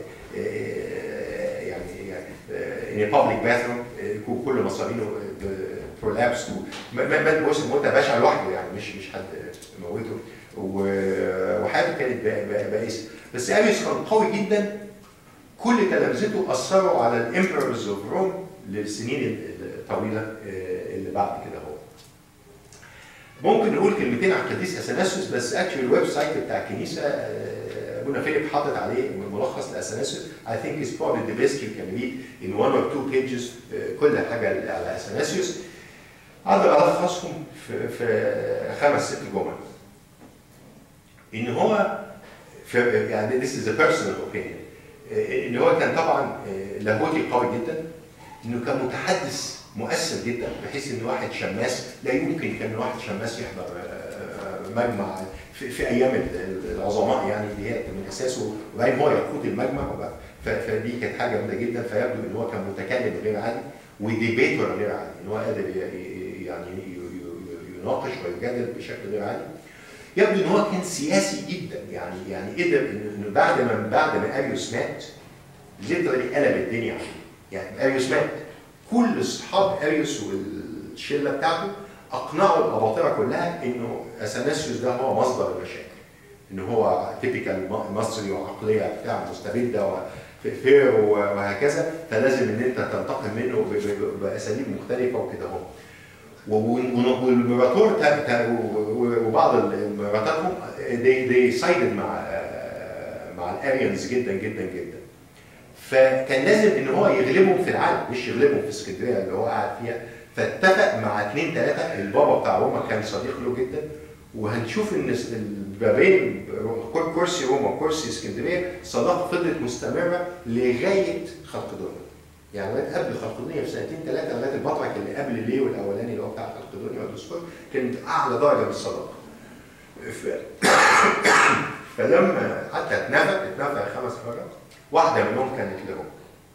يعني يعني ان بابليك باثروم كل مصارينه برولابس ما موت موتة بشعة لوحده يعني مش مش حد موته و- وحياته كانت با- با- بائسه بس اريوس كان قوي جدا كل تلامذته اثروا على الامبرورز اوف روم للسنين الطويله آه، اللي بعد كده هو ممكن نقول كلمتين عن القديس اثناسيوس بس اكشلي الويب سايت بتاع الكنيسه آه، ابونا فيليب حاطط عليه ملخص لاثناسيوس I think it's probably the best you can read in one or two pages آه، كل حاجه على اثناسيوس اقدر الخصهم في في خمس ست جمل ان هو في يعني this is a personal opinion آه، ان هو كان طبعا آه، لاهوتي قوي جدا انه كان متحدث مؤثر جدا بحيث ان واحد شماس لا يمكن كان واحد شماس يحضر آه، مجمع في, في ايام ال- العظماء يعني اللي هي من اساسه وبعدين هو يقود المجمع وبقى ف- فدي كانت حاجه جامده جدا فيبدو ان هو كان متكلم غير عادي وديبيتور غير عادي ان هو قادر ي- ي- يعني ي- ي- يناقش ويجادل بشكل غير عادي يبدو ان هو كان سياسي جدا يعني يعني قدر إن- انه بعد ما بعد ما اريوس مات ليترالي قلب الدنيا عليه يعني اريوس مات كل اصحاب اريوس والشله بتاعته اقنعوا الاباطره كلها انه اثناسيوس ده هو مصدر المشاكل ان هو تيبيكال مصري وعقليه بتاع مستبده وفير وهكذا فلازم ان انت تنتقم منه ب- ب- باساليب مختلفه وكده اهو و- والامبراطور تا- تا- و- و- وبعض امبراطاتهم they, they sided مع مع الاريانز جدا جدا جدا فكان لازم ان هو يغلبهم في العالم مش يغلبهم في اسكندريه اللي هو قاعد فيها فاتفق مع اثنين ثلاثه البابا بتاع روما كان صديق له جدا وهنشوف ان ما بين كرسي روما وكرسي اسكندريه صداقه فضلت مستمره لغايه خلق دنيا يعني لغايه قبل خلق دنيا بسنتين ثلاثه لغايه البطرك اللي قبل ليو الاولاني اللي هو بتاع خلق دنيا والدستور كانت اعلى درجه من الصداقه ف... فلما حتى اتنفى اتنفى خمس مرات واحده منهم كانت لروما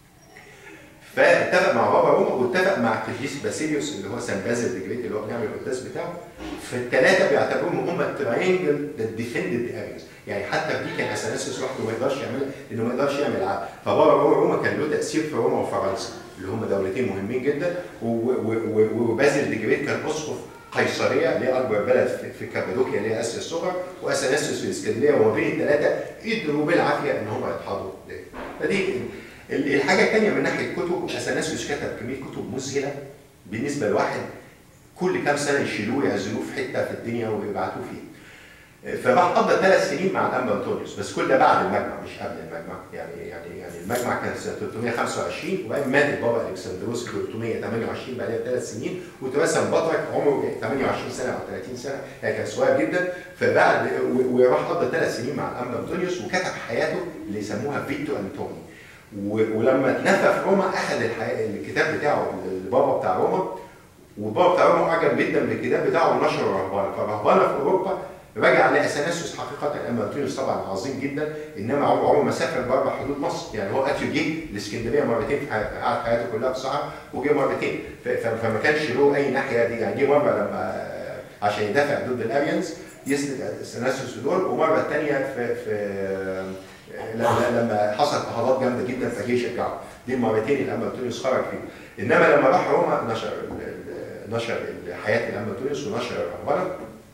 فاتفق مع بابا روما واتفق مع القديس باسيليوس اللي هو سان بازل ذا جريت اللي هو بيعمل القداس بتاعه فالثلاثه بيعتبروهم هم التراينجل ذات ديفندد اريز يعني حتى في دي كان اثناسيوس لوحده ما يقدرش يعملها لانه ما يقدرش يعمل عقد فبابا روما كان له تاثير في روما وفرنسا اللي هم دولتين مهمين جدا و- و- و- وبازل ذا جريت كان اسقف قيصريه اللي هي اكبر بلد في- في كابادوكيا اللي هي اسيا الصغرى واثناسيوس في اسكندريه وما بين الثلاثه قدروا بالعافيه ان هم يتحاضروا فدي ال- الحاجه الثانيه من ناحيه الكتب اثناسيوس كتب كميه كتب مذهله بالنسبه لواحد كل كام سنه يشيلوه يعزلوه في حته في الدنيا ويبعتوه فيه. فراح قضى ثلاث سنين مع الانبا انطونيوس بس كل ده بعد المجمع مش قبل المجمع يعني يعني يعني المجمع كان سنه 325 وبعدين مات البابا الكسندروس في 328 بعدها بثلاث سنين وترسم بطرك عمره 28 سنه او 30 سنه يعني كان صغير جدا فبعد و- وراح قضى ثلاث سنين مع الانبا انطونيوس وكتب حياته اللي يسموها فيتو انطوني و- ولما اتنفى في روما اخذ الحي... الكتاب بتاعه البابا بتاع روما والبابا بتاع روما اعجب جدا بالكتاب بتاعه ونشره رهبانه فالرهبانه في اوروبا رجع لاثناسيوس حقيقه اما انطونيوس طبعا عظيم جدا انما عمره عمره ما سافر بره حدود مصر يعني هو اتيو جه الاسكندريه مرتين في حياته قعد حياته كلها في الصحراء وجه مرتين ف- ف- فما كانش له اي ناحيه دي يعني جه مره لما عشان يدافع ضد الاريانز يسند اثناسيوس في دول ومره ثانيه في في لما لما حصل اضطهادات جامده جدا فجه يشجعه دي المرتين اللي اما انطونيوس خرج فيهم انما لما راح روما نشر ال- ال- نشر حياه الانبا انطونيوس ونشر الرهبنه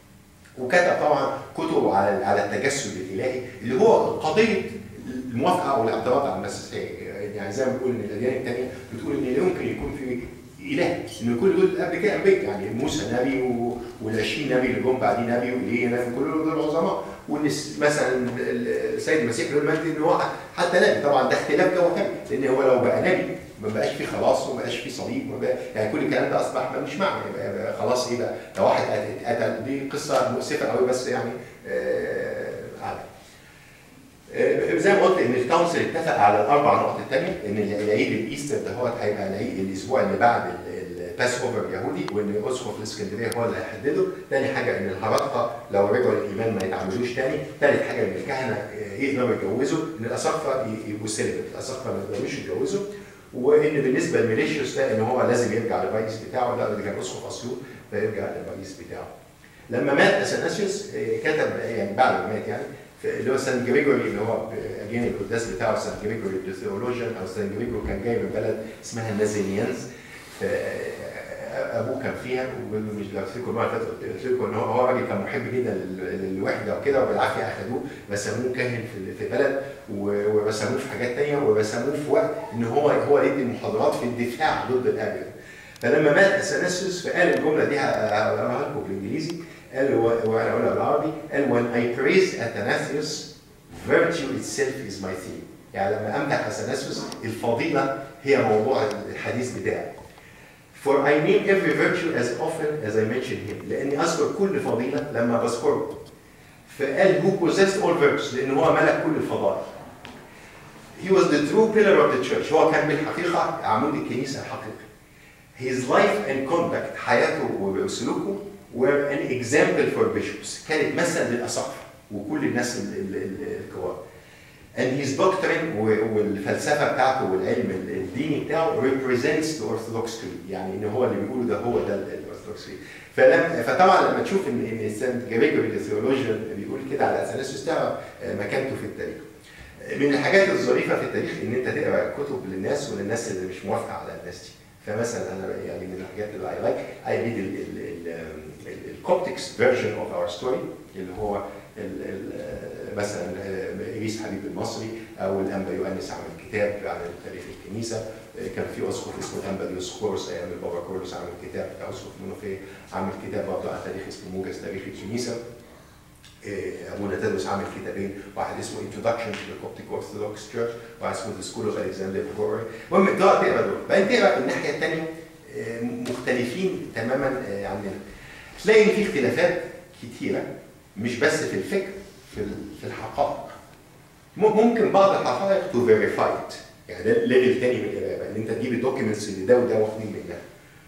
وكتب طبعا كتب على على التجسد الالهي اللي هو قضيه الموافقه او الاعتراض على المسيحيه يعني زي ما بنقول ان الاديان الثانيه بتقول ان لا يمكن يكون في اله ان كل دول قبل كده انبياء يعني موسى نبي و- وال20 نبي اللي جم بعديه نبي وايليا نبي كل دول عظماء وان الس- مثلا السيد المسيح له المجد ان هو حتى نبي طبعا ده اختلاف جوهري لان هو لو بقى نبي ما بقاش فيه خلاص وما بقاش فيه صليب ما بقى يعني كل الكلام ده اصبح ملوش معنى يبقى يبقى خلاص ايه بقى لو واحد اتقتل دي قصه مؤسفه قوي بس يعني آه عادي. آه، زي ما قلت ان الكونسل اتفق على الاربع نقط الثانيه ان العيد الايستر ده هو هيبقى العيد الاسبوع اللي بعد الباس اوفر اليهودي وان اسقف الاسكندريه هو اللي هيحدده، ثاني حاجه ان الهرطقه لو رجعوا الايمان ما يتعاملوش ثاني، ثالث حاجه ان الكهنه آه، يقدروا يتجوزوا، ان الاساقفه ي- يبقوا سيلبت، الاساقفه ما يقدروش يتجوزوا، وان بالنسبه لميليشيوس ده ان هو لازم يرجع للرئيس بتاعه، لا ده كان اسقف اسيوط فيرجع للرئيس بتاعه. لما مات اثناسيوس آه، كتب يعني بعد ما مات يعني في- اللي هو سان جريجوري اللي هو اجين القداس بتاعه سان جريجوري الثيولوجيان او سان جريجوري كان جاي من بلد اسمها النازينيانز ابوه كان فيها ومش لو تفتكروا المره اللي فاتت قلت لكم ان هو هو راجل كان محب جدا لل- للوحده وكده وبالعافيه اخذوه رسموه كاهن في في بلد و- ورسموه في حاجات تانية ورسموه في وقت ان هو هو يدي محاضرات في الدفاع ضد الابيض فلما مات اثناسيوس فقال الجمله دي هقراها لكم بالانجليزي قال و- وانا اقولها بالعربي قال when I praise Athanasius virtue itself is my theme يعني لما امدح اثناسيوس الفضيله هي موضوع الحديث بتاعي For I name every virtue as often as I mention him لاني اذكر كل فضيله لما بذكره فقال who possessed all verbs لان هو ملك كل الفضائل he was the true pillar of the church هو كان بالحقيقه عمود الكنيسه الحقيقي his life and conduct حياته وسلوكه were an example for bishops كانت مثل للاساقفه وكل الناس ال- ال- ال- الكبار and his doctrine و- والفلسفه بتاعته والعلم ال- الديني بتاعه represents the orthodox creed يعني ان هو اللي بيقوله ده هو ده الاورثودوكس creed فلما فطبعا لما تشوف ان ان سانت جريجوري الثيولوجيان بيقول كده على اثناسيوس تعرف مكانته في التاريخ من الحاجات الظريفه في التاريخ ان انت تقرا كتب للناس وللناس اللي مش موافقه على الناس دي فمثلا انا يعني من الحاجات اللي اي لايك اي ريد الكوبتكس فيرجن اوف اور ستوري اللي هو ال- ال- مثلا اريس حبيب المصري او الانبا يؤنس عمل كتاب عن تاريخ الكنيسه كان في اسقف اسمه الانبا ديوسكورس ايام البابا كورلوس عمل كتاب بتاع اسقف المنوفيه عمل كتاب برضه عن تاريخ اسمه موجز تاريخ الكنيسه إيه، ابونا تدرس عامل كتابين واحد اسمه Introduction to the Coptic Orthodox Church واحد اسمه The School of Alexander Gregori المهم تقعد تقرا دول بعدين تقرا الناحيه الثانيه مختلفين تماما آه، عننا تلاقي ان في اختلافات كتيره مش بس في الفكر في ال- في الحقائق م- ممكن بعض الحقائق تو فيريفايد يعني ده ليفل تاني من القرايه ان انت تجيب الدوكيومنتس اللي ده وده واخدين منها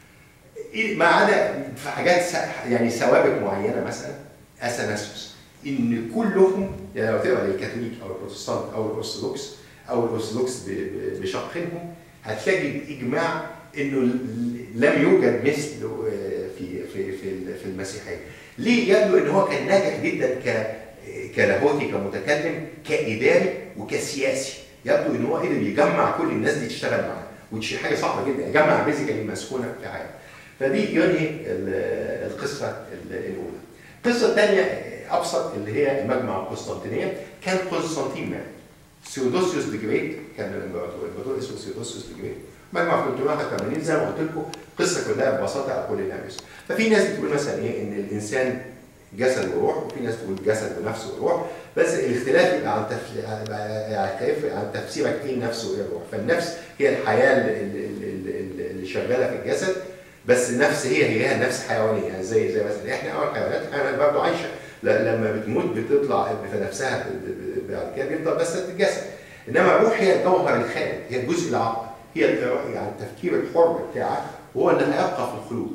إيه- ما عدا في حاجات س- يعني ثوابت معينه مثلا اثناسيوس ان كلهم يعني لو تقرا الكاثوليك او البروتستانت او الارثوذكس او الارثوذكس ب- ب- بشقهم هتلاقي اجماع انه ل- لم يوجد مثله آه، في في في ال- في المسيحيه. ليه؟ يبدو ان هو كان ناجح جدا ك كلاهوتي كمتكلم كاداري وكسياسي. يبدو ان هو قدر يجمع كل الناس دي تشتغل معاه ودي حاجه صعبه جدا يجمع بيزيكالي مسكونه في عالم. فدي ينهي ال- القصه ال- الاولى. القصه الثانيه ابسط اللي هي المجمع القسطنطينيه كان قسطنطين مات. سيودوسيوس ذا جريت كان الامبراطور الامبراطور اسمه سيودوسيوس ذا جريت مجمع في 381 زي ما قلت لكم القصه كلها ببساطه على كل الناس ففي ناس بتقول مثلا ايه ان الانسان جسد وروح وفي ناس بتقول جسد ونفس وروح بس الاختلاف يبقى عن تف... يختلف عن تفسيرك ايه النفس وايه الروح فالنفس هي الحياه اللي, اللي, اللي, اللي شغاله في الجسد بس النفس هي هي نفس حيوانيه يعني زي زي مثلا احنا اول حيوانات الحيوانات برضه عايشه ل- لما بتموت بتطلع في نفسها ب- ب- بعد كده بيفضل بس الجسد انما الروح هي الجوهر الخالد هي الجزء العقل هي ال- يعني التفكير الحر بتاعك هو اللي هيبقى في الخلود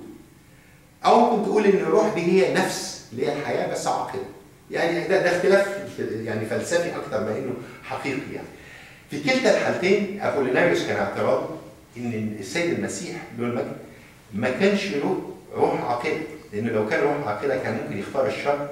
او ممكن تقول ان الروح دي هي نفس اللي هي الحياه بس عاقله يعني ده, ده اختلاف في- يعني فلسفي اكتر ما انه حقيقي يعني في كلتا الحالتين ابوليناريوس كان اعتراضه ان السيد المسيح له المجد ما كانش له روح عاقله لانه لو كان روح عاقله كان ممكن يختار الشر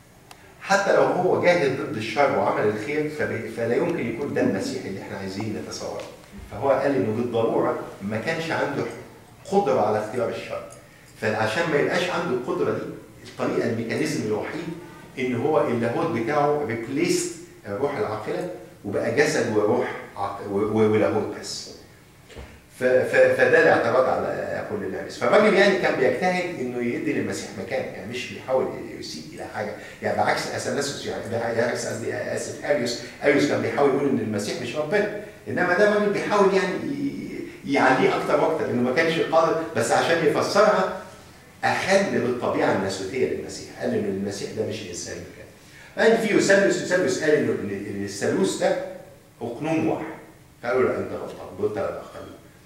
حتى لو هو جاهد ضد الشر وعمل الخير فب- فلا يمكن يكون ده المسيح اللي احنا عايزين نتصوره فهو قال انه بالضروره ما كانش عنده قدره على اختيار الشر فعشان ما يبقاش عنده القدره دي الطريقه الميكانيزم الوحيد ان هو اللاهوت بتاعه ريبليس الروح العاقله وبقى جسد وروح عاق- و- و- ولاهوت بس ف- ف- فده الاعتراض على ابوليناريوس فالراجل يعني كان بيجتهد انه يدي للمسيح مكان يعني مش بيحاول يسيء الى حاجه يعني بعكس اثناسيوس يعني بعكس قصدي اسف اريوس اريوس كان بيحاول يقول ان المسيح مش ربنا انما ده راجل بيحاول يعني ي- يعليه اكتر واكتر انه ما كانش قادر بس عشان يفسرها اخل بالطبيعه الناسوتيه للمسيح قال ان المسيح ده مش انسان كده قال في يوسلس يوسلس قال انه إن- ان الثالوث ده اقنوم واحد قالوا لا انت غلطان دول ثلاث اقانيم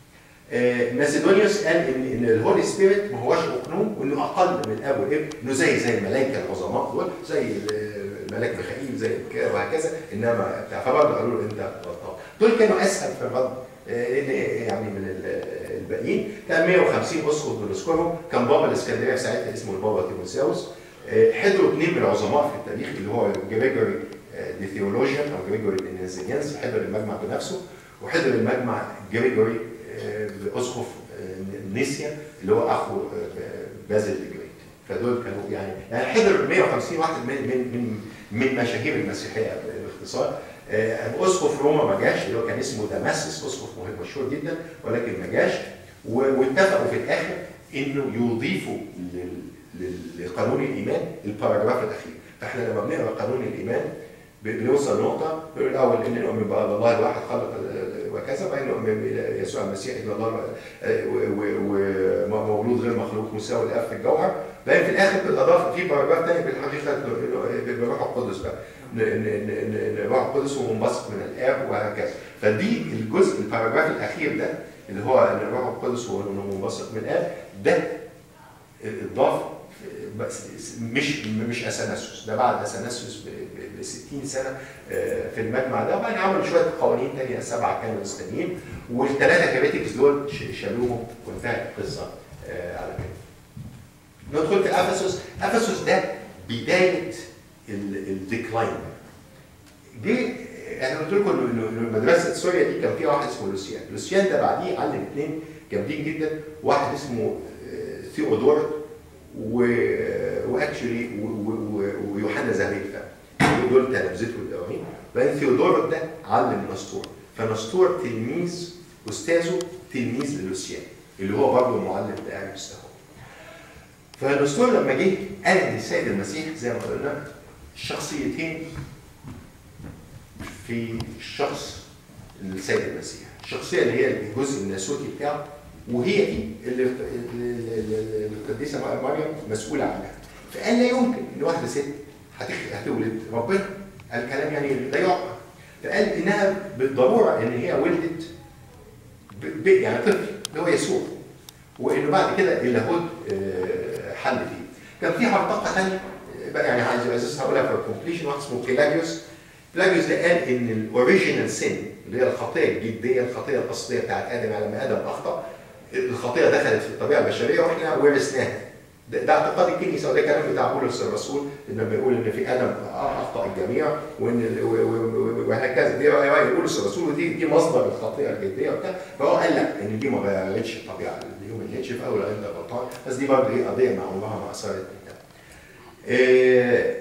آه، ماسيدونيوس قال ان ان الهولي سبيريت ما هوش اقنوم وانه اقل من الاب والابن انه زي زي الملائكه العظماء دول زي الملاك ميخائيل زي كده وهكذا انما بتاع فبرضه قالوا له انت غلطان دول كانوا اسهل في الرد آه، لان يعني من ال- الباقيين كان 150 اسقف بنذكرهم كان بابا الاسكندريه في ساعتها اسمه البابا تيموساوس آه، حضروا اثنين من العظماء في التاريخ اللي هو جريجوري دي ثيولوجيان او جريجوري دي نازيانس حضر المجمع بنفسه وحضر المجمع جريجوري آه، باسقف آه، نيسيا اللي هو اخو آه، بازل الجريت فدول كانوا يعني يعني حضر 150 واحد من من من من مشاهير المسيحيه باختصار آه، اسقف روما ما جاش اللي هو كان اسمه دماسس اسقف مهم مشهور جدا ولكن ما جاش و- واتفقوا في الاخر انه يضيفوا لل- لل- لقانون الايمان الباراجراف الاخير فاحنا لما بنقرا قانون الايمان ب- بنوصل لنقطه بنقول الاول ان نؤمن بالله الواحد خلق ال- وكذا وبعدين نؤمن بيسوع المسيح ابن الله آه، و- و- ومولود غير مخلوق مساوي الاب في الجوهر بعدين في الاخر بالاضافه في باراجراف ثاني بالحقيقه بالروح القدس بقى ن- ن- ن- ن- الروح القدس هو منبثق من الاب وهكذا فدي الجزء الباراجراف الاخير ده اللي هو ان الروح القدس هو إنه منبثق من الاب ده اتضاف بس مش مش اثناسيوس ده بعد اثناسيوس ب 60 سنه آه، في المجمع ده وبعدين عملوا شويه قوانين تانية سبعه كانوا تانيين والثلاثه كابيتكس دول ش- شالوهم وانتهت القصه آه، على كده. ندخل في افسس افسس ده بدايه الديكلاين جه انا قلت لكم انه إنه- إنه مدرسه سوريا دي كان فيها واحد اسمه لوسيان، لوسيان ده بعديه علم اثنين جامدين جدا، واحد اسمه آه، ثيودور و واكشلي و- و- و- ويوحنا زهريل دول تلامذته الاولين، بعدين ثيودور ده علم نسطور، فنسطور تلميذ استاذه تلميذ للوسيان اللي هو برضه المعلم بتاع مستوى. فنسطور لما جه قال ان السيد المسيح زي ما قلنا شخصيتين في الشخص السيد المسيح الشخصيه اللي هي الجزء الناسوتي بتاعه وهي دي اللي اللي- اللي القديسه مريم مسؤوله عنها فقال لا يمكن ان واحده ست هتخ- هتولد ربنا قال كلام يعني لا يعقل فقال انها بالضروره ان هي ولدت ب- ب- يعني طفل اللي هو يسوع وانه بعد كده اللاهوت آه، حل فيه كان في هرطقه ثانيه بقى يعني عايز عايز هقولها في الكومبليشن واحد اسمه بيلاجيوس بيلاجيوس ده قال ان الاوريجينال سين اللي هي الخطيه الجديه الخطيه الاصليه بتاعت ادم لما ادم اخطا الخطيه دخلت في الطبيعه البشريه واحنا ورثناها ده, ده اعتقاد الكنيسه وده كلام بتاع بولس الرسول لما بيقول ان في ادم اخطا الجميع وان ال- و- و- و- وهكذا دي رأي بولس الرسول ودي دي مصدر الخطيه الجديه وبتاع فهو قال لا ان دي ما غيرتش الطبيعه الهيومن نيتشر في اول انت غلطان بس دي برضه ايه قضيه مع عمرها ما اثرت منها. إيه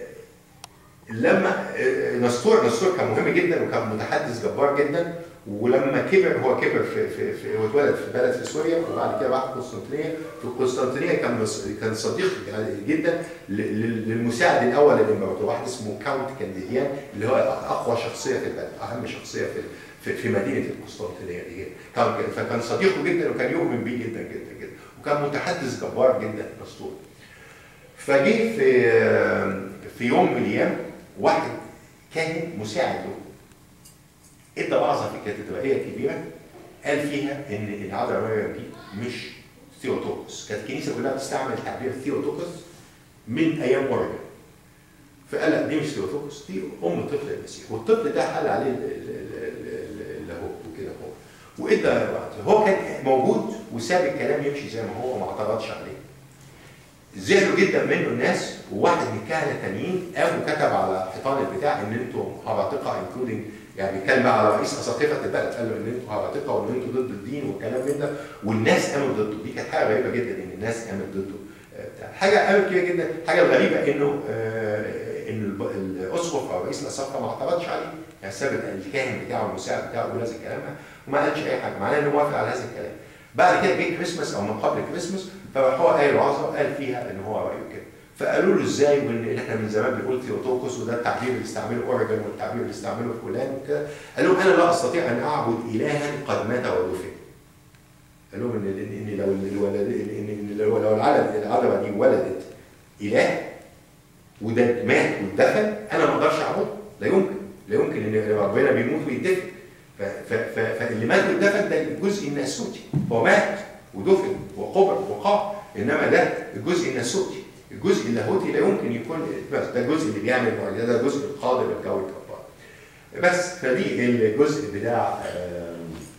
لما آه، نسطور نسطور كان مهم جدا وكان متحدث جبار جدا ولما كبر هو كبر في في, في هو اتولد في بلد في سوريا وبعد كده راح قسطنطينيه في قسطنطينيه كان مس- كان صديق جدا ل- ل- للمساعد الاول للامبراطور واحد اسمه كاونت كانديديان اللي هو اقوى شخصيه في البلد اهم شخصيه في في, في مدينه القسطنطينيه دي كان فكان صديقه جدا وكان يؤمن بيه جدا جدا جدا وكان متحدث جبار جدا نسطور فجه في في يوم من الايام واحد كاهن مساعد له ادى وعظه في كاتدرائيه كبيره قال فيها ان العذراء مريم دي مش ثيوتوكس كانت الكنيسه كلها بتستعمل تعبير ثيوتوكس من ايام اورجن فقال لا دي مش ثيوتوكس دي ام طفل المسيح والطفل ده حل عليه ال- ال- ال- ال- اللاهوت وكده هو وادى وقت هو كان موجود وساب الكلام يمشي زي ما هو ما اعترضش عليه زعلوا جدا منه الناس وواحد من الكهنه التانيين قام وكتب على حيطان البتاع ان انتوا هرطقه انكلودنج يعني بيتكلم بقى على رئيس اساقفه البلد قال له ان انتوا هرطقه وان انتوا ضد الدين والكلام من ده والناس قامت ضده دي كانت حاجه غريبه جدا ان الناس قامت ضده آه، بتاع. حاجه قامت كده جدا حاجه غريبه انه آه، ان الب- الاسقف او رئيس الاساقفه ما اعترضش عليه يعني ساب الكاهن بتاعه المساعد بتاعه يقول هذا الكلام وما قالش اي حاجه معناه انه موافق على هذا الكلام بعد كده جه كريسماس او من قبل كريسماس فراح هو قايل وعظه وقال فيها ان هو رايه كده فقالوا له ازاي وان احنا من زمان بنقول ثيوتوكوس وده التعبير اللي استعمله اوريجن والتعبير اللي استعمله فلان وكده قال لهم انا لا استطيع ان اعبد الها قد مات ودفن قال لهم ان ان إن لو الولد ان إن لو لو العلم العذراء دي ولدت اله وده مات واتدفن انا ما اقدرش اعبده لا يمكن لا يمكن ان ربنا بيموت ويدفن ف- ف- ف- فاللي مات واتدفن ده الجزء الناسوتي هو مات ودفن وقبر وقاع انما ده الجزء الناسوتي الجزء اللاهوتي لا يمكن يكون بس ده الجزء اللي بيعمل معجزات ده الجزء القادم الجو الجبار بس فدي الجزء بتاع آم،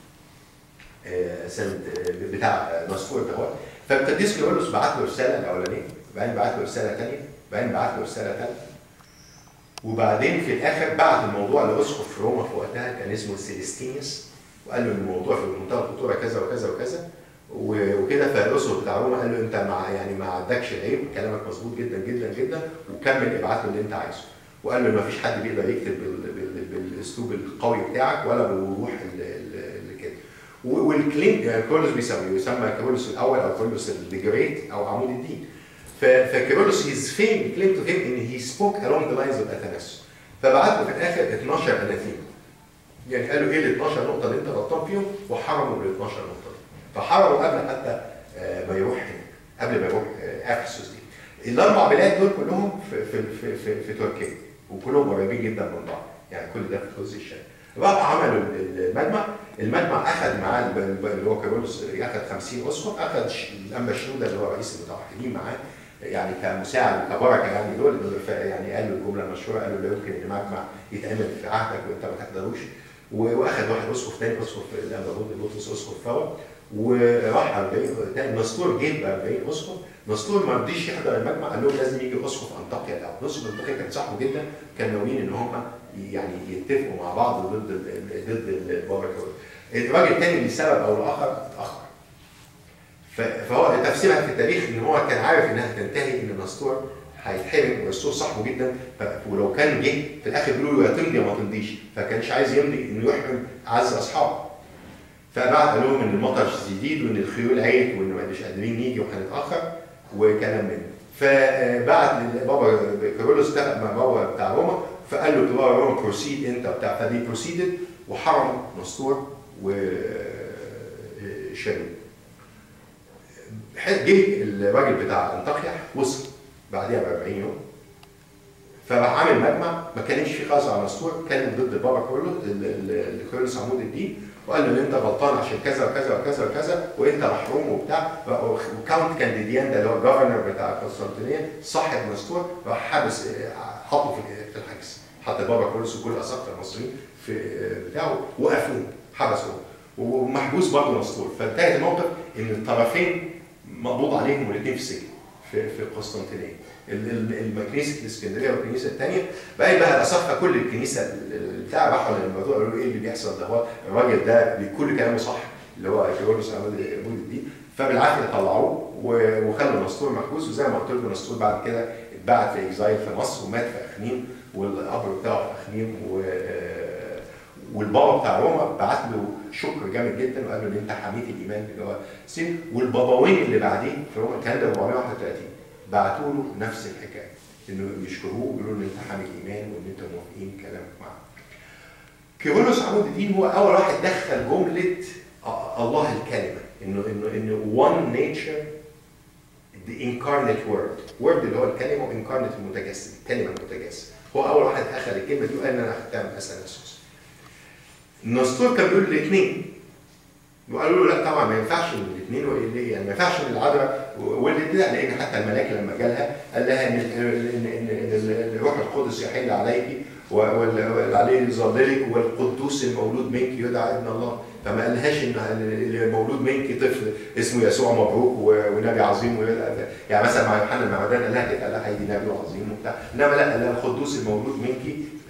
آه، سنة آه، بتاع نسطور ده هو فالقديس كيرلس بعت له رساله الاولانيه بعدين بعت له رساله ثانيه بعدين بعت له رساله ثالثه وبعدين في الاخر بعت الموضوع لاسقف في روما في وقتها كان اسمه سيليستينيوس وقال له ان الموضوع في منتهى الخطوره كذا وكذا وكذا و- وكده فالاسقف بتاع روما قال له انت مع يعني ما عندكش عيب كلامك مظبوط جدا جدا جدا وكمل ابعت له اللي انت عايزه وقال له ان مفيش حد بيقدر يكتب بال- بال- بالاسلوب القوي بتاعك ولا بالوضوح ال- ال- اللي كده و- والكليم يعني كيرلس بيسمى يسمى كيرلس الاول او كيرلس الجريت او عمود الدين ف- فكيرلس هيز فيم كليم تو فيم ان هي سبوك along ذا لاينز اوف اثناسيوس فبعت له في الاخر 12 اناثيم يعني قالوا ايه ال 12 نقطه اللي انت غلطان فيهم وحرموا ال 12 نقطه دي فحرموا قبل حتى آه، ما يروح هناك قبل ما يروح آه، افسس دي الاربع بلاد دول كلهم في في في في, في تركيا وكلهم قريبين جدا من بعض يعني كل ده في الجزء الشرقي بقى عملوا المجمع المجمع اخذ معاه اللي هو كارولوس اخذ 50 اسقف اخذ الانبا شنوده اللي هو رئيس المتوحدين معاه يعني كمساعد كبركه يعني دول يعني قالوا الجمله المشهوره قالوا لا يمكن ان المجمع يتعمل في عهدك وانت ما تحضروش واخذ واحد اسقف ثاني اسقف الانبا بطرس اسقف فوا وراح 40 تاني نسطور جه ب 40 اسقف نسطور ما رضيش يحضر المجمع قال لهم لازم يجي اسقف انطاكيا الاول اسقف انطاكيا كان صاحبه جدا كان ناويين ان هم يعني يتفقوا مع بعض ضد ضد البابا الراجل الثاني لسبب او لاخر اتاخر فهو تفسيرها في التاريخ ان هو كان عارف انها تنتهي ان نسطور هيتحرم ونسطور صاحبه جدا ولو كان جه في الاخر بيقولوا له يا تمضي يا ما تمضيش فكانش عايز يمضي انه يحرم اعز اصحابه فبعت قال لهم ان المطر شديد وان الخيول عيت وان مش قادرين نيجي وهنتاخر وكلام من فبعت لبابا كارولوس اتفق مع بابا بتاع روما فقال له بابا روما بروسيد انت وبتاع فدي بروسيدد وحرم نسطور وشالوم جه الراجل بتاع انطاكيا وصل بعديها ب 40 يوم فراح عامل مجمع ما كانش فيه خالص على نسطور كان ضد بابا كارلوس كارلوس عمود الدين وقال له ان انت غلطان عشان كذا وكذا وكذا وكذا وانت محروم وبتاع وكاونت كانديديان ده اللي هو الجفرنر بتاع القسطنطينيه صاحب نسطور راح حابس حطه في الحجز حط بابا كارلوس وكل اساقفه المصريين في بتاعه وقفوه حبسوه ومحبوس برضه نسطور فانتهت الموقف ان الطرفين مقبوض عليهم والاثنين في السجن في في القسطنطينيه كنيسه الاسكندريه والكنيسه الثانيه بقى بقى اصفى كل الكنيسه بتاع راحوا للموضوع قالوا له ايه اللي بيحصل ده هو الراجل ده بكل كلامه صح اللي هو كيرلس عمود الدين فبالعافيه طلعوه وخلوا نسطور محبوس وزي ما قلت لكم نسطور بعد كده اتبعت في اكزايل في مصر ومات في اخميم والقبر بتاعه في اخميم و والبابا بتاع روما بعت له شكر جامد جدا وقال له ان انت حميت الايمان اللي هو سين والبابوين اللي بعدين في روما الكلام ده 431 بعتوا له نفس الحكايه انه يشكروه ويقولوا له ان انت حامل ايمان وان انت موافقين كلامك معاه. كيرلس عمود الدين هو اول واحد دخل جمله الله الكلمه انه انه انه one nature the incarnate word word اللي هو الكلمه وانكارنت المتجسد الكلمه المتجسد هو اول واحد اخذ الكلمه دي وقال ان انا اخدتها من اثناسوس النسطور كان بيقول الاثنين وقالوا له لا طبعا ما ينفعش ان الاثنين يعني ما ينفعش ان العذراء ولدت ده لان حتى الملاك لما جالها قال لها ان ان ان الروح القدس يحل عليك وعليه ظللك والقدوس المولود منك يدعى ابن الله فما قالهاش ان المولود منك طفل اسمه يسوع مبروك ونبي عظيم يعني مثلا مع يوحنا المعمدان قال لها كده قال لها هيدي نبي عظيم وبتاع انما لا قال لها القدوس المولود منك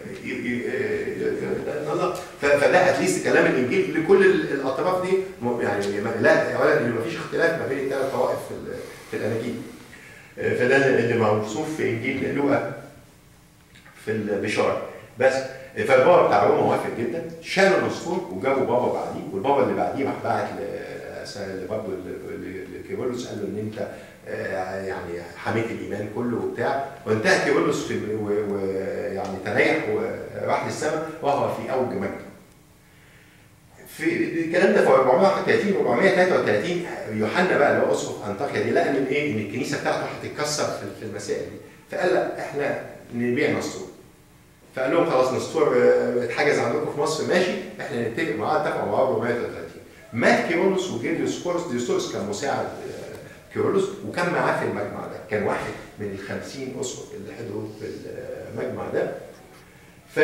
الله فده اتليست كلام الانجيل لكل الاطراف دي يعني لا اولا ما فيش اختلاف ما بين الثلاث طوائف في, في الاناجيل فده اللي موصوف في انجيل لوقا في البشاره بس فالبابا بتاع روما وافق جدا شالوا النسطور وجابوا بابا بعديه والبابا اللي بعديه راح باعت برضه لكيرلس قال له ان انت يعني حميت الايمان كله وبتاع وانتهى كيرلس في ويعني تريح وراح للسماء وهو في اوج مجده. في الكلام ده في 431 433 يوحنا بقى اللي هو اسقف انطاكيا دي لقى ان ايه ان الكنيسه بتاعته هتتكسر في المسائل دي فقال لا احنا نبيع نسطور فقال لهم خلاص نسطور اتحجز عندكم في مصر ماشي احنا نتفق معاه اتفقوا معاه 433 مات كيرلس وجه ديوسكورس ديوسكورس كان مساعد كيرلس وكان معاه في المجمع ده كان واحد من ال 50 اسقف اللي حضروا في المجمع ده ف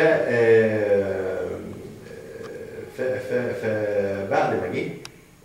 فبعد ما جه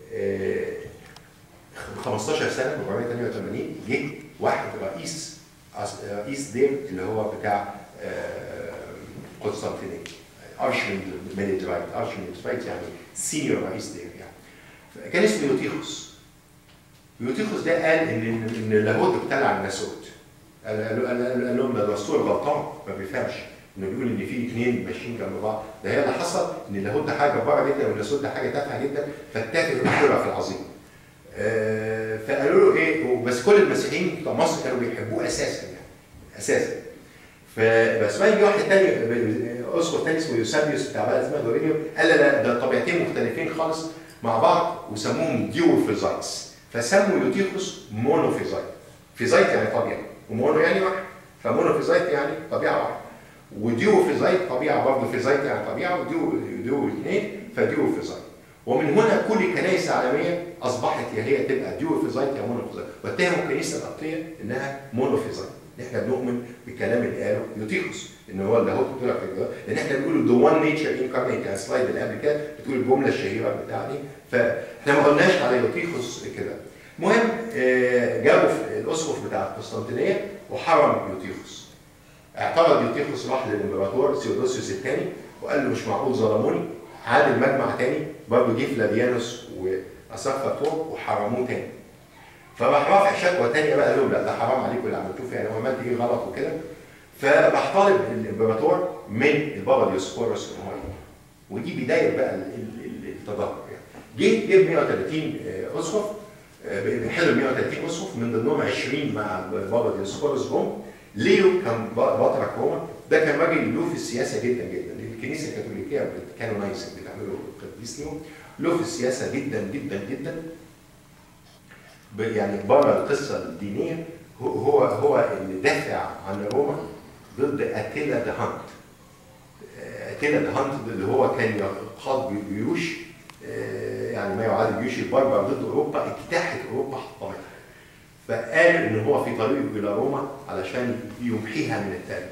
15 سنه 488 جه واحد رئيس رئيس دير اللي هو بتاع قسطنطينيه ارشميد ميليترايت ارشميد يعني سينيور رئيس دير يعني كان اسمه يوتيخوس يوتيخوس ده قال ان ان اللاهوت ابتلع الناسوت قال, قال, قال, قال لهم ده الرسول غلطان ما بيفهمش انه بيقول ان في اثنين ماشيين جنب بعض ده هي اللي حصل ان اللاهوت ده حاجه جباره جدا والناسوت ده حاجه تافهه جدا فاتفق الخيره في العظيم آه فقالوا له ايه بس كل المسيحيين بتوع مصر كانوا بيحبوه اساسا يعني اساسا فبس ما يجي واحد تاني اسقف تاني اسمه يوسابيوس بتاع بلد اسمها دورينيو قال لا لا ده طبيعتين مختلفين خالص مع بعض وسموهم ديوفيزايتس فسموا يوتيخوس مونوفيزايت فيزايت يعني طبيعي ومونو يعني واحد فمونوفيزايت يعني طبيعه واحده وديوفيزايت طبيعه برضه فيزايت يعني طبيعه وديو ديو اثنين فديوفيزايت ومن هنا كل الكنائس العالميه اصبحت يا هي تبقى ديوفيزايت يا مونوفيزايت واتهموا الكنيسه القبطيه انها مونوفيزايت احنا بنؤمن بالكلام اللي قاله يوتيخوس ان هو اللي هو بتقول لك لان احنا بنقول ذا وان نيتشر انكارنيت يعني السلايد اللي قبل كده بتقول الجمله الشهيره بتاعتي فاحنا ما قلناش على يوتيخوس كده المهم آه، جابوا في الاسقف بتاع القسطنطينيه وحرم يوتيخوس اعترض يوتيخوس راح للامبراطور ثيودوسيوس الثاني وقال له مش معقول ظلموني عاد المجمع تاني برضه جه فلافيانوس واصفاتور وحرموه تاني فراح رافع شكوى تانية بقى قال لهم لا ده حرام عليكم اللي عملتوه يعني هو عملت ايه غلط وكده فراح طالب الامبراطور من البابا ديوسكوروس ان هو يجي. ودي بدايه بقى ال- ال- ال- التدهور يعني جه جه 130 آه، اسقف آه، بيحلوا 130 اسقف من ضمنهم 20 مع البابا ديوسكوروس جم ليو كان ب- بطرك روما ده كان راجل له في السياسه جدا جدا الكنيسه الكاثوليكيه بت- كانوا نايس بتعملوا قديس ليهم له في السياسه جدا جدا جدا ب- يعني بره القصه الدينيه هو هو هو اللي دافع عن روما ضد اتيلا ذا هانت اتيلا ذا هانت اللي هو كان يقاد جيوش آه، يعني ما يعادل جيوش البربر ضد اوروبا اجتاحت اوروبا حطمتها فقال ان هو في طريقه الى روما علشان يمحيها من التاريخ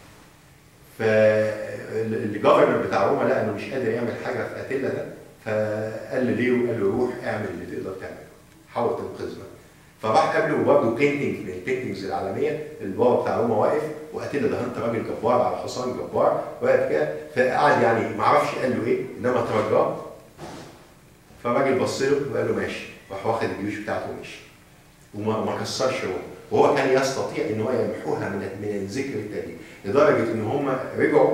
فالجفرنر بتاع روما لقى انه مش قادر يعمل حاجه في اتيلا ده فقال لليو قال له روح اعمل اللي تقدر تعمله حاول تنقذنا فراح قبله برضه بينتنج من البينتنجز العالميه البابا بتاع روما واقف واتيلا ده انت راجل جبار على حصان جبار واقف كده فقعد يعني ما اعرفش قال له ايه انما ترجاه فالراجل بص له وقال له ماشي راح واخد الجيوش بتاعته ومشي وما ما كسرش روما وهو كان يستطيع ان هو يمحوها من من الذكر التاريخي لدرجه ان هم رجعوا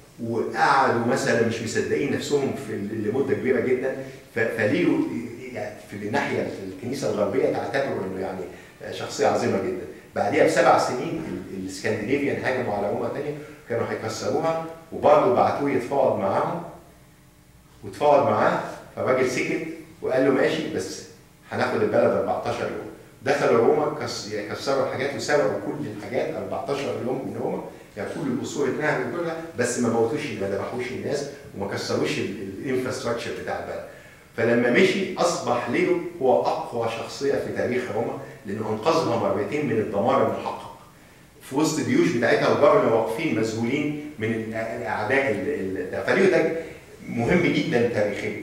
وقعدوا مثلا مش مصدقين نفسهم في ال- لمده كبيره جدا ف- فليو يعني في الناحيه في الكنيسه الغربيه تعتبره انه يعني شخصيه عظيمه جدا بعديها بسبع سنين ال- الاسكندنافيان هاجموا على روما تاني كانوا هيكسروها وبرضه بعتوه يتفاوض معاهم وتفاوض معاه فالراجل سكت وقال له ماشي بس هناخد البلد 14 يوم دخلوا روما كس- كسروا الحاجات وسرقوا كل الحاجات 14 يوم من روما يعني كل الاصول اتنهبت كلها بس ما موتوش ما ذبحوش الناس وما كسروش الانفراستراكشر بتاع البلد فلما مشي اصبح ليو هو اقوى شخصيه في تاريخ روما لانه انقذها مرتين من الدمار المحقق في وسط الجيوش بتاعتها والجبنة واقفين مذهولين من الاعداء ال- ال- فليو ده مهم جدا تاريخيا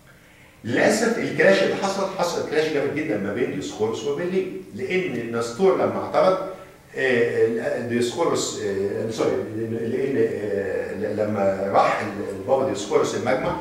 للاسف الكلاش اللي حصل حصل كلاش جامد جدا ما بين ديسكورس وبين ليو لان نستور لما اعترض آه، ديسكورس آه، سوري لان آه، لما راح البابا ديسكورس المجمع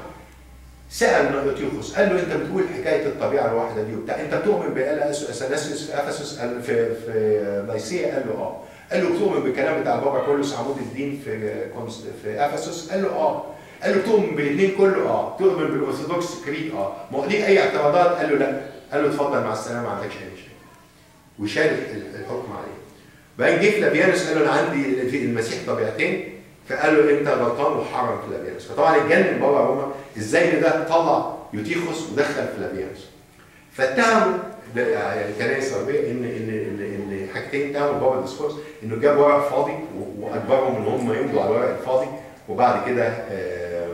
سال نوتيوخوس قال له انت بتقول حكايه الطبيعه الواحده دي وبتاع انت بتؤمن باثناسيوس في افسس قال- في في نيسيا قال له اه قال له بتؤمن بالكلام بتاع البابا كورلوس عمود الدين في كونس- في افسس قال له اه قال له بتؤمن بالاثنين كله اه تؤمن بالارثوذكس كريد اه ما هو ليه اي اعتراضات قال له لا قال له اتفضل مع السلامه ما عندكش اي مشكله وشال ال- الحكم عليه بعدين جه فلافيانوس قال له انا عندي في المسيح طبيعتين فقال له انت غلطان وحرم فلافيانوس فطبعا اتجنن بابا روما ازاي إن ده طلع يوتيخوس ودخل فلافيانوس فاتهموا ده يعني الكنائس الغربيه ان ان ان ان حاجتين اتهموا بابا ديسكورس انه جاب ورق فاضي و- واجبرهم ان هم يمضوا على الورق الفاضي وبعد كده آم،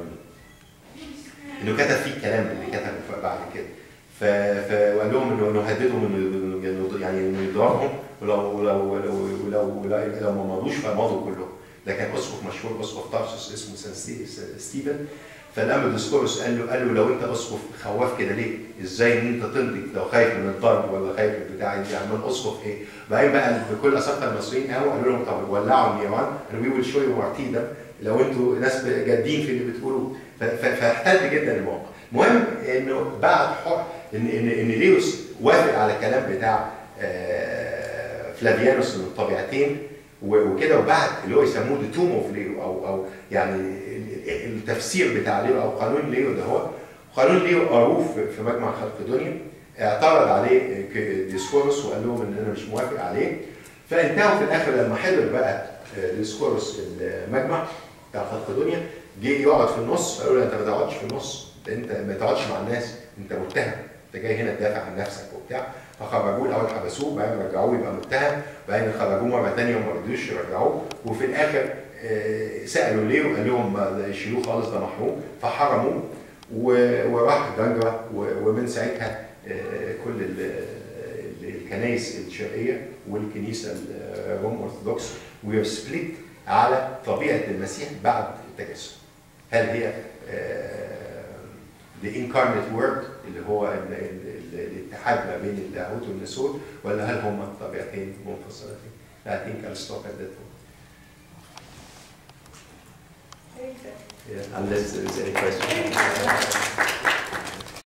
انه كتب فيه الكلام اللي كتبه بعد كده ف... فقال لهم انه انه هددهم انه إنه- يعني انه يضربهم ولو ولو ولو ولو, ولو, لو ما مضوش فمضوا كلهم ده كان اسقف مشهور اسقف طرسوس اسمه سان ستي- ستيفن فالامر ديسكورس قال له قال له لو انت اسقف خواف كده ليه؟ ازاي ان انت تمضي لو خايف من الضرب ولا خايف من البتاع دي يعني من اسقف ايه؟ بعدين بقى بكل اساقفه المصريين قاموا قالوا لهم طب ولعوا النيران قالوا وي ويل شو يو مارتيدا لو انتوا ناس جادين في اللي بتقولوه ف- ف- فاحتد جدا الموقف. المهم انه بعد حر ان ان ان ليوس وافق على الكلام بتاع آه، فلافيانوس من الطبيعتين و- وكده وبعد اللي هو يسموه ذا توم اوف ليو او او يعني ال- ال- التفسير بتاع ليو او قانون ليو ده هو قانون ليو قروه في- في مجمع خلق دنيا اعترض عليه ك- ديسكورس وقال لهم ان انا مش موافق عليه فانتهوا في الاخر لما حضر بقى آه، ديسكورس المجمع بتاع خلق دنيا جه يقعد في النص فقالوا له انت ما تقعدش في النص انت ما تقعدش مع الناس انت متهم انت جاي هنا تدافع عن نفسك وبتاع فخرجوه الاول حبسوه بعدين رجعوه يبقى متهم بعدين خرجوه مره ثانيه وما رضوش يرجعوه وفي الاخر آه، سالوا ليه وقال لهم ما يشيلوه خالص ده محروم فحرموه و- وراح جنجرة و- ومن ساعتها آه، كل ال- ال- الكنائس الشرقيه والكنيسه الروم ارثوذكس وي سبليت على طبيعه المسيح بعد التجسد. هل هي the incarnate word اللي هو ال- ال- ال- الاتحاد ما بين اللاهوت والناسوت ولا هل هما طبيعتين منفصلتين؟ I think I'll stop at that point. Very good. Yeah, unless there is any question. Very good.